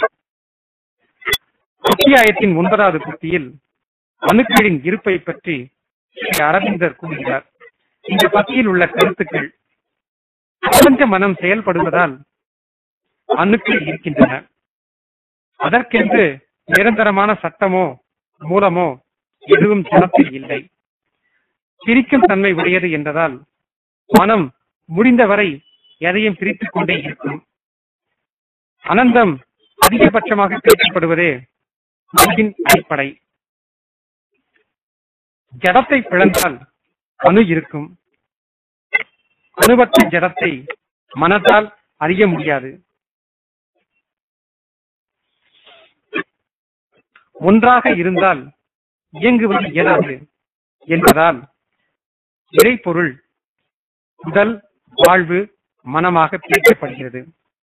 [SPEAKER 1] அத்தியாயத்தின் ஒன்பதாவது புத்தியில் அணுக்களின் இருப்பை பற்றி ஸ்ரீ அரவிந்தர் கூறுகிறார் இந்த பத்தியில் உள்ள கருத்துக்கள் பிரபஞ்ச மனம் செயல்படுவதால் அணுக்கள் இருக்கின்றன அதற்கென்று நிரந்தரமான சட்டமோ மூலமோ எதுவும் ஜனத்தில் இல்லை பிரிக்கும் தன்மை உடையது என்பதால் மனம் முடிந்தவரை எதையும் பிரித்துக் கொண்டே இருக்கும் அனந்தம் அதிகபட்சமாக பேசப்படுவதே அன்பின் அடிப்படை ஜடத்தை பிளந்தால் அணு இருக்கும் அணுவற்ற ஜடத்தை மனத்தால் அறிய முடியாது ஒன்றாக இருந்தால் இயங்குவது இயலாது என்பதால் இறைப்பொருள் உடல் வாழ்வு மனமாக பிரிக்கப்படுகிறது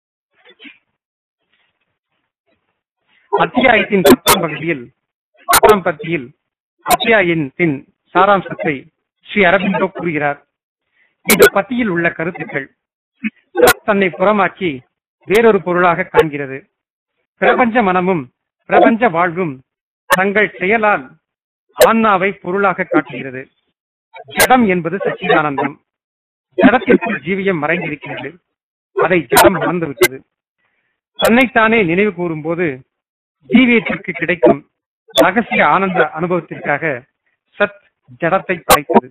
[SPEAKER 1] அத்தியாயத்தின் பத்தாம் பகுதியில் பத்தாம் பத்தியில் அத்தியாயத்தின் சாராம்சத்தை ஸ்ரீ அரபிந்தோ கூறுகிறார் இந்த பத்தியில் உள்ள கருத்துக்கள் தன்னை புறமாக்கி வேறொரு பொருளாக காண்கிறது பிரபஞ்ச மனமும் பிரபஞ்ச வாழ்வும் தங்கள் செயலால் ஆன்மாவை பொருளாக காட்டுகிறது ஜடம் என்பது சச்சிதானந்தம் ஜடத்திற்குள் ஜீவியம் மறைந்திருக்கிறது அதை ஜடம் மறந்துவிட்டது தன்னைத்தானே நினைவு கூறும்போது ஜீவியத்திற்கு கிடைக்கும் ரகசிய ஆனந்த அனுபவத்திற்காக சத் ஜடத்தை படைத்தது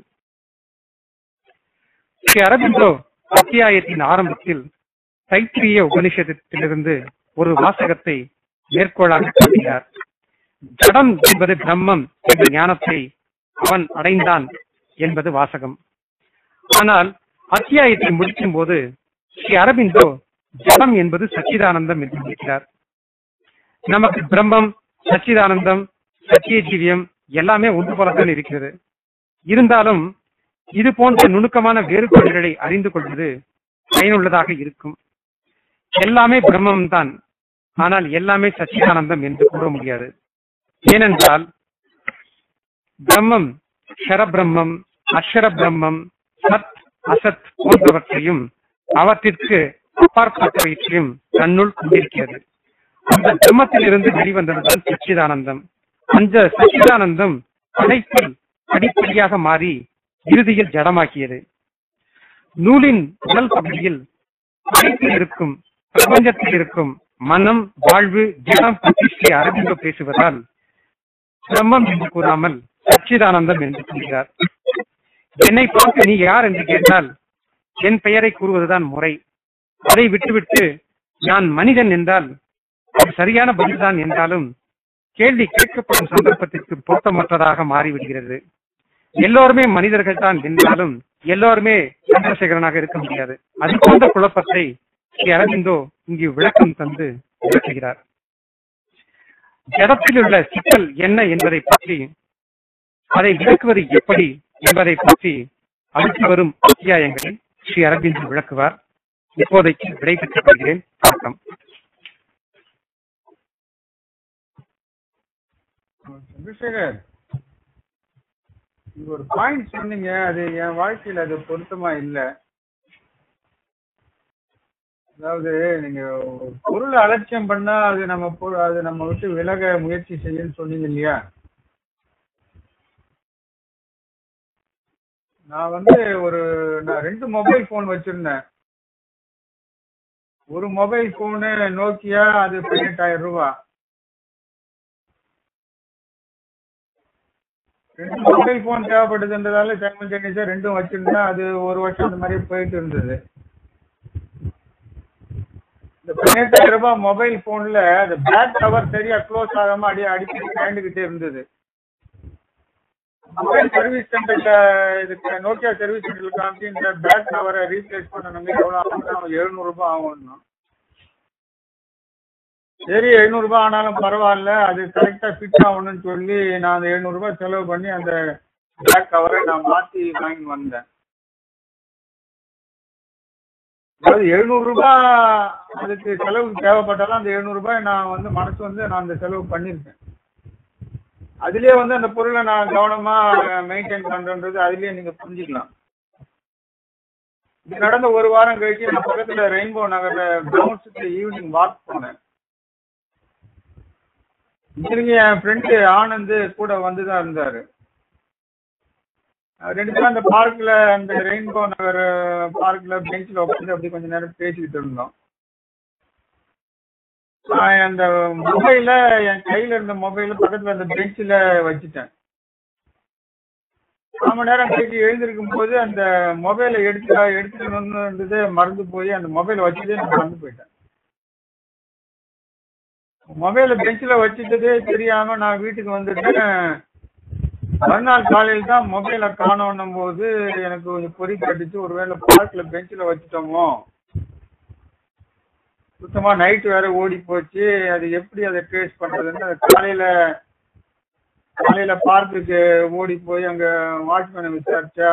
[SPEAKER 1] ஸ்ரீ அரபிந்தோ அத்தியாயத்தின் ஆரம்பத்தில் தைத்திரிய உபனிஷத்திலிருந்து ஒரு வாசகத்தை மேற்கோளாக காட்டினார் ஜடம் என்பது பிரம்மம் என்ற ஞானத்தை அவன் அடைந்தான் என்பது வாசகம் ஆனால் அத்தியாயத்தை முடிக்கும் போது ஸ்ரீ அரபிந்தோ ஜடம் என்பது சச்சிதானந்தம் என்று முடிக்கிறார் நமக்கு பிரம்மம் சச்சிதானந்தம் சத்திய ஜீவியம் எல்லாமே ஒன்று போலத்தான் இருக்கிறது இருந்தாலும் இது போன்ற நுணுக்கமான வேறுபாடுகளை அறிந்து கொள்வது பயனுள்ளதாக இருக்கும் எல்லாமே பிரம்மம் தான் ஆனால் எல்லாமே சச்சிதானந்தம் என்று கூற முடியாது ஏனென்றால் பிரம்மம் ஷரபிரம்மம் அக்ஷர பிரம்மம் சத் அசத் போன்றவற்றையும் அவற்றிற்கு அப்பாற்பட்டவற்றையும் தன்னுள் கொண்டிருக்கிறது அந்த பிரம்மத்திலிருந்து வெளிவந்ததுதான் சச்சிதானந்தம் அந்த சச்சிதானந்தம் படைப்பில் படிப்படியாக மாறி இறுதியில் ஜடமாக்கியது நூலின் முதல் பகுதியில் படைப்பில் இருக்கும் பிரபஞ்சத்தில் இருக்கும் மனம் வாழ்வு ஜடம் பற்றி ஸ்ரீ அரவிந்தோ பேசுவதால் பிரம்மம் என்று கூறாமல் சச்சிதானந்தம் என்று கூறுகிறார் என்னை பார்த்து நீ யார் என்று கேட்டால் என் பெயரை கூறுவதுதான் முறை அதை விட்டுவிட்டு நான் மனிதன் என்றால் அது சரியான பதில்தான் என்றாலும் கேள்வி கேட்கப்படும் சந்தர்ப்பத்திற்கு பொருத்தமற்றதாக மாறிவிடுகிறது எல்லோருமே மனிதர்கள் தான் என்றாலும் எல்லோருமே சந்திரசேகரனாக இருக்க முடியாது அது போன்ற குழப்பத்தை ஸ்ரீ அரவிந்தோ இங்கு விளக்கம் தந்து விளக்குகிறார் ஜடத்தில் உள்ள சிக்கல் என்ன என்பதை பற்றி அதை விளக்குவது எப்படி என்பதை பற்றி அடுத்து வரும் அத்தியாயங்களில் ஸ்ரீ அரவிந்த் விளக்குவார் இப்போதைக்கு விடைபெற்றுக் கொள்கிறேன் வணக்கம்
[SPEAKER 2] சந்திரசேகர் நீங்க ஒரு பாயிண்ட் சொன்னீங்க அது என் வாழ்க்கையில அது பொருத்தமா இல்ல அதாவது நீங்க ஒரு பொருளை அலட்சியம் பண்ணா அது நம்ம பொ- அது நம்ம விட்டு விலக முயற்சி செய்யுன்னு சொன்னீங்க இல்லையா நான் வந்து ஒரு நான் ரெண்டு மொபைல் ஃபோன் வச்சிருந்தேன் ஒரு மொபைல் ஃபோனு நோக்கியா அது பதினெட்டாயிரம் ரூபாய் ரெண்டு மொபைல் போன் தேவைப்படுதுன்றதால சைமல்டேனியஸா ரெண்டும் வச்சிருந்தா அது ஒரு வருஷம் அந்த மாதிரி போயிட்டு இருந்தது இந்த பதினெட்டாயிரம் ரூபாய் மொபைல் போன்ல அந்த பேக் கவர் சரியா க்ளோஸ் ஆகாம அடி அடிக்கடி கழண்டுகிட்டே இருந்தது மொபைல் சர்வீஸ் சென்டர்ல இதுக்கு நோக்கியா சர்வீஸ் சென்டர்ல காமிச்சு இந்த பேக் கவரை ரீப்ளேஸ் பண்ணணுங்க எவ்வளவு ஆகும் எழுநூறு ரூபாய் ஆகும்னா சரி எழுநூறு ரூபாய் ஆனாலும் பரவாயில்ல அது கரெக்டா ஃபிட் ஆகணும்னு சொல்லி நான் அந்த எழுநூறு ரூபாய் செலவு பண்ணி அந்த பேக் கவரை நான் மாத்தி வாங்கி வந்தேன் அதாவது எழுநூறு ரூபாய் அதுக்கு செலவுக்கு தேவைப்பட்டாலும் அந்த எழுநூறு ரூபாய் நான் வந்து மனசு வந்து நான் அந்த செலவு பண்ணிருக்கேன் அதுலயே வந்து அந்த பொருளை நான் கவனமா மெயின்டைன் பண்றேன்றது அதுலயே நீங்க புரிஞ்சுக்கலாம் இது நடந்த ஒரு வாரம் கழிச்சு நான் பக்கத்துல ரெயின்போ நகர்ல கிரவுண்ட்ஸுக்கு ஈவினிங் வாக் போனேன் இத்தனைக்கு என் ஃப்ரெண்டு ஆனந்த் கூட வந்துதான் இருந்தாரு அஹ் ரெண்டு பேரும் அந்த பார்க்ல அந்த ரெயின்போ நகர் பார்க்ல பெஞ்சில் உட்காந்து அப்படி கொஞ்ச நேரம் பேசிக்கிட்டு இருந்தோம் நான் அந்த மொபைல என் கையில இருந்த மொபைல பக்கத்துல அந்த பெஞ்சில் வச்சுட்டேன் கால் மணி நேரம் கழிச்சு எழுந்திருக்கும் போது அந்த மொபைலை எடுத்து எடுத்துக்கணும்ன்றது மறந்து போய் அந்த மொபைலை வச்சுட்டே நான் மறந்து போயிட்டேன் மொபைல பெஞ்சில் வச்சுட்டதே தெரியாம நான் வீட்டுக்கு வந்துட்டேன் மறுநாள் காலையில் தான் மொபைலை காணோன்னும் போது எனக்கு கொஞ்சம் பொறி கட்டுச்சு ஒருவேளை பார்க்ல பெஞ்சில் வச்சுட்டோமோ சுத்தமா நைட் வேற ஓடி போச்சு அது எப்படி அதை ட்ரேஸ் பண்றதுன்னு அது காலையில காலையில பார்க்குக்கு ஓடி போய் அங்க வாட்ச்மேனை விசாரிச்சா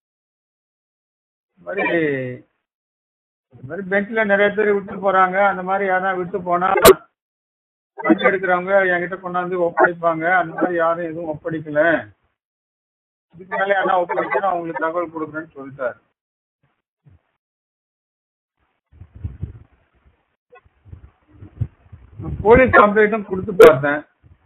[SPEAKER 2] இந்த மாதிரி இந்த மாதிரி பெஞ்ச்ல நிறைய பேர் விட்டு போறாங்க அந்த மாதிரி யாரா விட்டு போனா வண்டி எடுக்கிறவங்க என்கிட்ட கொண்டாந்து ஒப்படைப்பாங்க அந்த மாதிரி யாரும் எதுவும் ஒப்படைக்கல இதுக்கு மேல யாரா ஒப்படைக்கணும் அவங்களுக்கு தகவல் கொடுக்குறேன்னு சொல்லிட்டாரு போலீஸ் கம்ப்ளைண்ட்டும் கொடுத்து பார்த்தேன்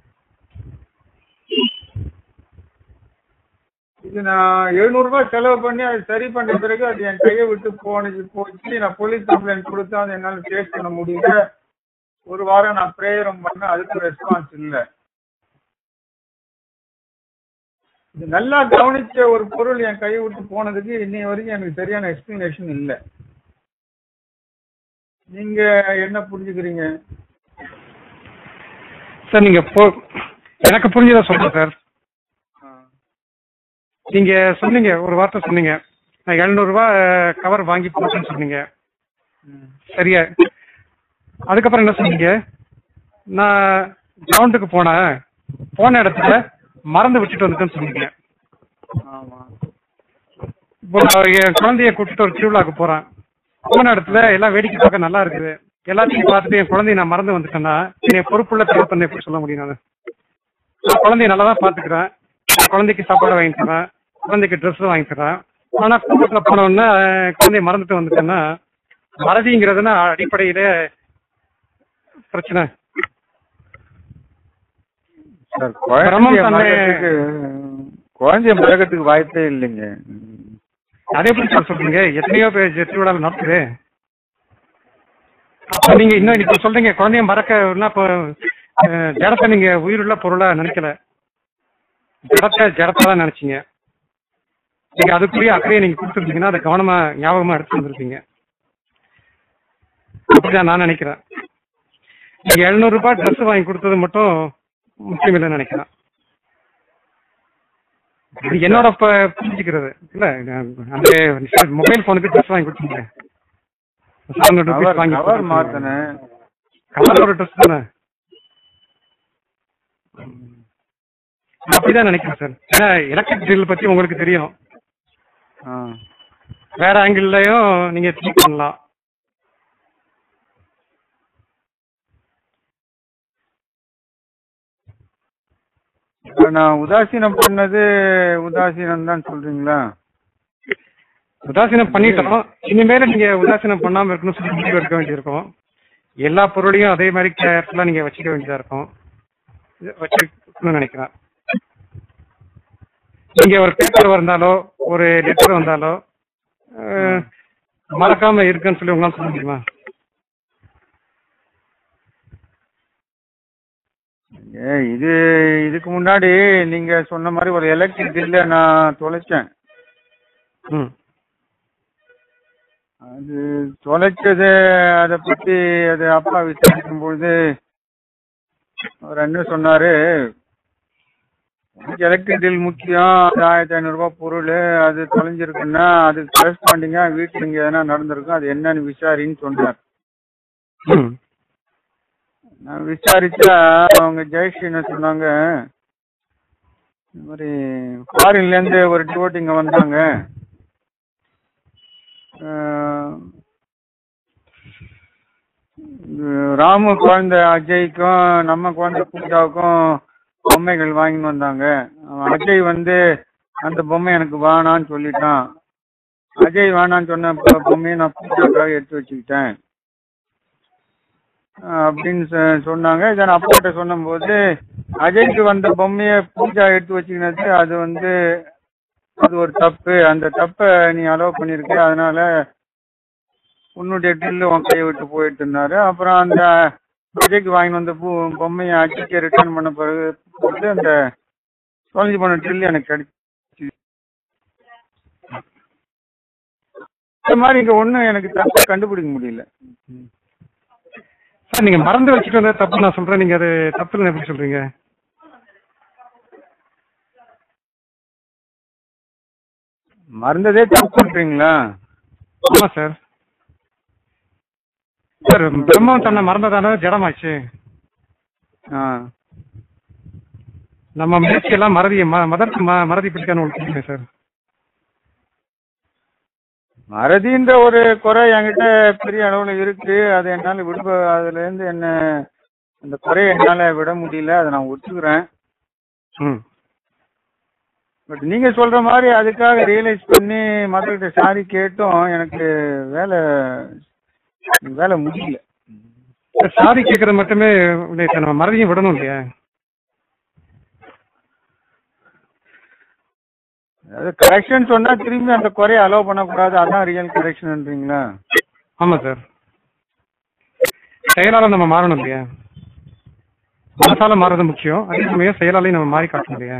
[SPEAKER 2] இது நான் எழுநூறு ரூபாய் செலவு பண்ணி அது சரி பண்ண பிறகு அது என் கையை விட்டு போனது போச்சு நான் போலீஸ் கம்ப்ளைண்ட் கொடுத்தா அது என்னால ஃபேஸ் பண்ண முடியல ஒரு வாரம் நான் ப்ரேயரும் பண்ணேன் அதுக்கு ரெஸ்பான்ஸ் இல்லை இது நல்லா கவனிச்ச ஒரு பொருள் என் கையை விட்டு போனதுக்கு இன்னைய வரைக்கும் எனக்கு சரியான எக்ஸ்பிளனேஷன் இல்லை நீங்க என்ன புரிஞ்சுக்கிறீங்க
[SPEAKER 1] சார் நீங்க போ எனக்கு புரிஞ்சதை சொல்றேன் சார் நீங்க சொன்னீங்க ஒரு வார்த்தை சொன்னீங்க நான் எழுநூறு ரூபாய் கவர் வாங்கி போட்டேன்னு சொன்னீங்க
[SPEAKER 2] ம்.
[SPEAKER 1] சரியா அதுக்கப்புறம் என்ன சொன்னீங்க நான் கிரவுண்டுக்கு போனேன் போன இடத்துல மறந்து விட்டுட்டு வந்துட்டேன்னு சொன்னீங்க
[SPEAKER 2] ஆமா
[SPEAKER 1] இப்போ நான் என் குழந்தைய கூட்டிட்டு ஒரு திருவிழாக்கு போறேன் போன இடத்துல எல்லாம் வேடிக்கை பார்க்க நல்லா இருக்குது எல்லாத்தையும் பார்த்துட்டு என் குழந்தைய நான் மறந்து வந்துட்டேன்னா என்னை பொறுப்புள்ள தகவல் எப்படி சொல்ல முடியும் நான் நான் குழந்தைய நல்லா தான் பார்த்துக்கிறேன் என் குழந்தைக்கு சாப்பாடு வாங்கி தரேன் குழந்தைக்கு ட்ரெஸ் வாங்கி தரேன் ஆனா கூட்டத்துல போனோன்னா குழந்தைய மறந்துட்டு வந்துட்டேன்னா மறதிங்கிறதுனா அடிப்படையில பிரச்சனை
[SPEAKER 3] சார்
[SPEAKER 1] பிரம்மம்
[SPEAKER 3] குழந்தைய
[SPEAKER 1] தன்னை-
[SPEAKER 3] மறக்கிறதுக்கு குழந்தைய மறக்கிறதுக்கு வாய்ப்பே இல்லைங்க
[SPEAKER 1] அதே எப்படி சார் சொல்றீங்க எத்தனையோ பேர் திருவிழாவில் நடக்குது அப்ப நீங்க இன்னும் இப்ப சொல்றீங்க குழந்தைய மறக்கனா இப்போ அஹ், ஜடத்தை நீங்க உயிருள்ள பொருளா நினைக்கல ஜடத்தை ஜடத்தா தான் நினைச்சீங்க நீங்க அதுக்குரிய அக்கறையை நீங்க கொடுத்துருந்தீங்கன்னா அதை கவனமா ஞாபகமா எடுத்து வந்திருப்பீங்க அப்படிதான் நான் நினைக்கிறேன் நீங்க எழுநூறு ரூபாய் ட்ரெஸ் வாங்கி கொடுத்தது மட்டும் முக்கியம் இல்லைன்னு நினைக்கிறேன் இது என்னோட ப- புரிஞ்சுக்கிறது இல்ல நான் அந்த மொபைல் போனுக்கு ட்ரெஸ் வாங்கி கொடுத்தீங்க
[SPEAKER 3] கவர் கவர் மாத்தினேன்
[SPEAKER 1] கவரோட ட்ரெஸ் தானே நான் அப்படிதான் நினைக்கிறேன் சார் ஏன்னா எலக்ட்ரிக் ட்ரில் பத்தி உங்களுக்கு தெரியும்
[SPEAKER 3] ஆ.
[SPEAKER 1] வேற ஆங்கிள்லயும் நீங்க திங்க் பண்ணலாம்
[SPEAKER 3] இப்ப நான் உதாசீனம் பண்ணது உதாசீனம் தான் சொல்றீங்களா
[SPEAKER 1] உதாசீனம் பண்ணிட்டோம் இனிமேல நீங்க உதாசீனம் பண்ணாம இருக்கணும்னு சொல்லி முடிவு எடுக்க வேண்டியிருக்கும் எல்லா பொருளையும் அதே மாதிரி கேர்ஃபுல்லா நீங்க வச்சுக்க வேண்டியதா இருக்கும் இது வச்சுக்கணும்னு நினைக்கிறேன் நீங்க ஒரு பேப்பர் வந்தாலோ ஒரு லெட்டர் வந்தாலோ அஹ், மறக்காம இருக்குன்னு சொல்லி உங்களால சொல்ல முடியுமா
[SPEAKER 3] ஏ இது இதுக்கு முன்னாடி நீங்க சொன்ன மாதிரி ஒரு எலக்ட்ரிக் பில்ல நான் தொலைச்சேன்
[SPEAKER 1] ம்
[SPEAKER 3] அது தொலைச்சது அதை பத்தி அது அப்பா விசாரிக்கும் பொழுது அவர் என்ன சொன்னாரு உனக்கு எலக்ட்ரிக் பில் முக்கியம் அது ஆயிரத்தி ஐநூறு ரூபாய் பொருள் அது தொலைஞ்சிருக்குன்னா அது கரஸ்பாண்டிங்கா வீட்டுல இங்க எதனா நடந்திருக்கும் அது என்னன்னு விசாரின்னு சொன்னார்
[SPEAKER 1] ம்
[SPEAKER 3] நான் விசாரிச்சா அவங்க ஜெயஸ்ரீ என்ன சொன்னாங்க இந்த மாதிரி ஃபாரின்ல இருந்து ஒரு டிவோட் இங்க வந்தாங்க ஆஹ் இது ராமு குழந்தை அஜய்க்கும் நம்ம குழந்தை பூஜாவுக்கும் பொம்மைகள் வாங்கின்னு வந்தாங்க அவன் அஜய் வந்து அந்த பொம்மை எனக்கு வேணான்னு சொல்லிட்டான் அஜய் வேணான்னு சொன்ன பொ- பொம்மையை நான் பூஜாக்காக எடுத்து வச்சுக்கிட்டேன் ஆஹ் அப்படின்னு சொ- சொன்னாங்க இதை நான் அப்பாட்ட சொன்னபோது அஜய்க்கு வந்த பொம்மையை பூஜா எடுத்து வச்சுக்கினது அது வந்து அது ஒரு தப்பு அந்த தப்பை நீ அலோவ் பண்ணிருக்க அதனால உன்னுடைய பில்லு உன் கையை விட்டு போயிட்டு இருந்தாரு அப்புறம் அந்த அஜய்க்கு வாங்கி வந்த பூ பொம்மையை அஜய்க்கு ரிட்டர்ன் பண்ண பிறகு போட்டு அந்த தொலைஞ்சு போன ட்ரில் எனக்கு கிடைச்சு இந்த மாதிரி இங்க ஒண்ணும் எனக்கு தப்பு கண்டுபிடிக்க முடியல
[SPEAKER 1] சார் நீங்க மறந்து வச்சுட்டு வந்தது தப்பு நான் சொல்றேன் நீங்க அது தப்புன்னு எப்படி சொல்றீங்க
[SPEAKER 3] மறந்ததே தப்புன்றீங்களா
[SPEAKER 1] ஆமா சார் சார் பிரம்மம் தன்னை மறந்ததான ஜடமாச்சு
[SPEAKER 3] ஆ
[SPEAKER 1] நம்ம முயற்சி எல்லாம் மறதி ம- மதற்கு ம- மறதி பிடிக்கான்னு உங்களுக்கு தெரியுமே சார்
[SPEAKER 3] மறதின்ற ஒரு குறை என்கிட்ட பெரிய அளவுல இருக்கு அது என்னால விடுப அதுல இருந்து என்ன அந்த குறையை என்னால விட முடியல அதை நான் ஒத்துக்கிறேன்
[SPEAKER 1] ம்
[SPEAKER 3] பட் நீங்க சொல்ற மாதிரி அதுக்காக ரியலைஸ் பண்ணி மக்கள்கிட்ட சாரி கேட்டும் எனக்கு வேலை வேலை முடியல
[SPEAKER 1] சாரி கேட்கறது மட்டுமே இல்லையா சார் நம்ம மறதியும் விடணும் இல்லையா
[SPEAKER 3] அதாவது கரெக்ஷன் சொன்னா திரும்பி அந்த குறையை அலோவ் பண்ணக்கூடாது அதான் ரியல் கரெக்ஷன்ன்றீங்களா
[SPEAKER 1] ஆமா சார் செயலால நம்ம மாறணும் இல்லையா மனசால மாறுறது முக்கியம் அதே சமயம் செயலாலையும் நம்ம மாறி காட்டணும் இல்லையா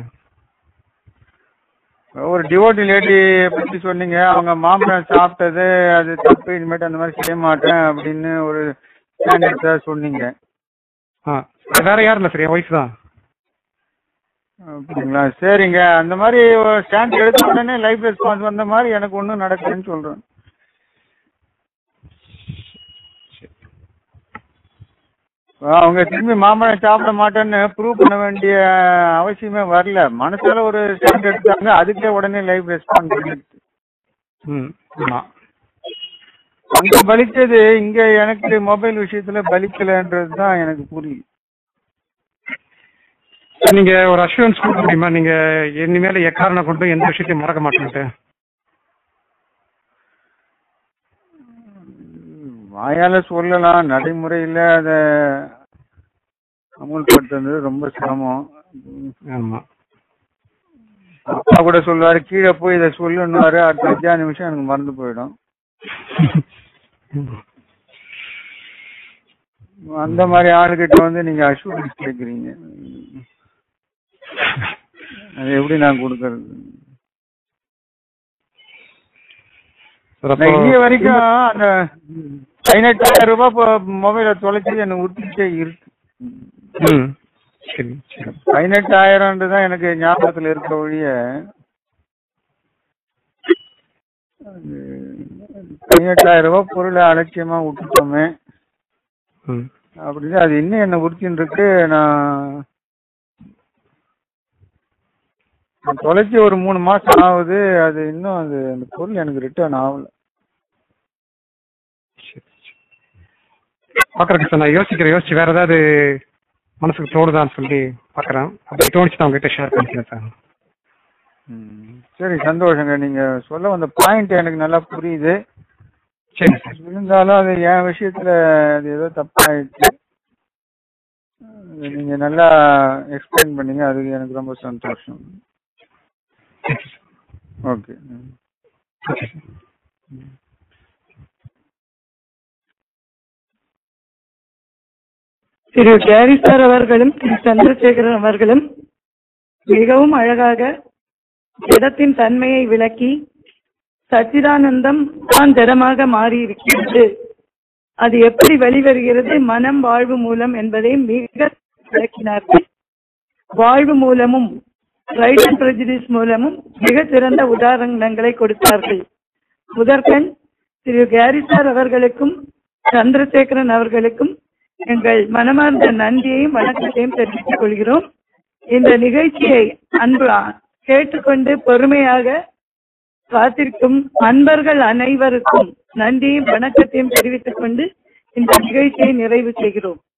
[SPEAKER 3] ஒரு டிவோட்டி லேடி பத்தி சொன்னீங்க அவங்க மாம்பழம் சாப்பிட்டது அது தப்பு இனிமேட்டு அந்த மாதிரி செய்ய மாட்டேன் அப்படின்னு ஒரு ஸ்டாண்டர்ட் சொன்னீங்க
[SPEAKER 1] ஆ வேற யாரும் இல்லை சார் என் ஒய்ஃப் தான்
[SPEAKER 3] அப்படிங்களா சரிங்க அந்த மாதிரி ஸ்டாண்ட் எடுத்த உடனே லைஃப் ரெஸ்பான்ஸ் வந்த மாதிரி எனக்கு ஒன்றும் நடக்கலன்னு சொல்றேன் அவங்க திரும்பி மாம்பழம் சாப்பிட மாட்டேன்னு ப்ரூவ் பண்ண வேண்டிய அவசியமே வரல மனசால ஒரு ஸ்டாண்ட் எடுத்தாங்க அதுக்கே உடனே லைஃப் ரெஸ்பான்ஸ் பண்ணிடுச்சு
[SPEAKER 1] ம் ஆமா
[SPEAKER 3] அங்க பலிச்சது இங்க எனக்கு மொபைல் விஷயத்துல பலிக்கலன்றது தான் எனக்கு புரியுது
[SPEAKER 1] சார் நீங்க ஒரு அஷூரன்ஸ் கொடுக்க முடியுமா நீங்க இனிமேல எக்காரணம் கொண்டு எந்த விஷயத்தையும் மறக்க மாட்டேன்ட்டு
[SPEAKER 3] வாயால சொல்லலாம் நடைமுறையில அத அமுல்படுத்துறது ரொம்ப சிரமம்
[SPEAKER 1] ஆமா
[SPEAKER 3] அப்பா கூட சொல்லுவாரு கீழே போய் இதை சொல்லுன்னுவாரு அடுத்த அஞ்சாறு நிமிஷம் எனக்கு மறந்து போயிடும் அந்த மாதிரி ஆளுகிட்ட வந்து நீங்க அஷூரன்ஸ் கேக்குறீங்க அது எப்படி நான் கொடுக்கறது
[SPEAKER 1] சார்
[SPEAKER 3] நான்
[SPEAKER 1] அப்போ
[SPEAKER 3] இன்னைய வரைக்கும் அந்த பதினெட்டாயிரம் ரூபாய் மொபைல தொலைச்சி எனக்கு உறுத்திக்கிட்டே இருக்கு
[SPEAKER 1] ம் சரி சரி
[SPEAKER 3] பதினெட்டாயிரம்ன்றது தான் எனக்கு ஞாபகத்துல இருக்க ஒழிய அது பதினெட்டாயிரம் ரூபாய் பொருளை அலட்சியமா விட்டுட்டோமே
[SPEAKER 1] ம்
[SPEAKER 3] அப்படின்னு அது இன்னும் என்ன உறுத்தின்னு இருக்கு நான் நான் தொலைச்சி ஒரு மூணு மாசம் ஆகுது அது இன்னும் அது அந்த பொருள் எனக்கு ரிட்டர்ன் ஆகல
[SPEAKER 1] பாக்குறேன் சார் நான் யோசிக்கிறேன் யோசிச்சு வேற ஏதாவது மனசுக்கு தோணுதான்னு சொல்லி பாக்குறேன் அப்படி தோணுச்சு நான் உங்ககிட்ட ஷேர் பண்ணிக்கிறேன் சார்
[SPEAKER 3] ம். சரி சந்தோஷங்க நீங்க சொல்ல வந்த பாயிண்ட் எனக்கு நல்லா புரியுது
[SPEAKER 1] சரி சார்
[SPEAKER 3] இருந்தாலும் அது என் விஷயத்துல அது ஏதோ தப்பாயிடுச்சு அது நீங்க நல்லா எக்ஸ்பிளைன் பண்ணீங்க அதுக்கு எனக்கு ரொம்ப சந்தோஷம்
[SPEAKER 1] சரி சார்
[SPEAKER 3] ஓகே
[SPEAKER 1] ஓகே சார்
[SPEAKER 4] திரு கேரி சார் அவர்களும் திரு சந்திரசேகரன் அவர்களும் மிகவும் அழகாக இடத்தின் தன்மையை விளக்கி சச்சிதானந்தம் தான் திடமாக மாறி இருக்கிறது அது எப்படி வெளிவருகிறது மனம் வாழ்வு மூலம் என்பதை மிக விளக்கினார்கள் வாழ்வு மூலமும் ரைட் அண்ட் prejudice மூலமும் மிக சிறந்த உதாரணங்களை கொடுத்தார்கள் முதற்கண் திரு கேரி சார் அவர்களுக்கும் சந்திரசேகரன் அவர்களுக்கும் எங்கள் மனமார்ந்த நன்றியையும் வணக்கத்தையும் தெரிவித்துக் கொள்கிறோம் இந்த நிகழ்ச்சியை அன்பு கேட்டுக்கொண்டு பொறுமையாக காத்திருக்கும் அன்பர்கள் அனைவருக்கும் நன்றியும் வணக்கத்தையும் தெரிவித்துக் கொண்டு இந்த நிகழ்ச்சியை நிறைவு செய்கிறோம்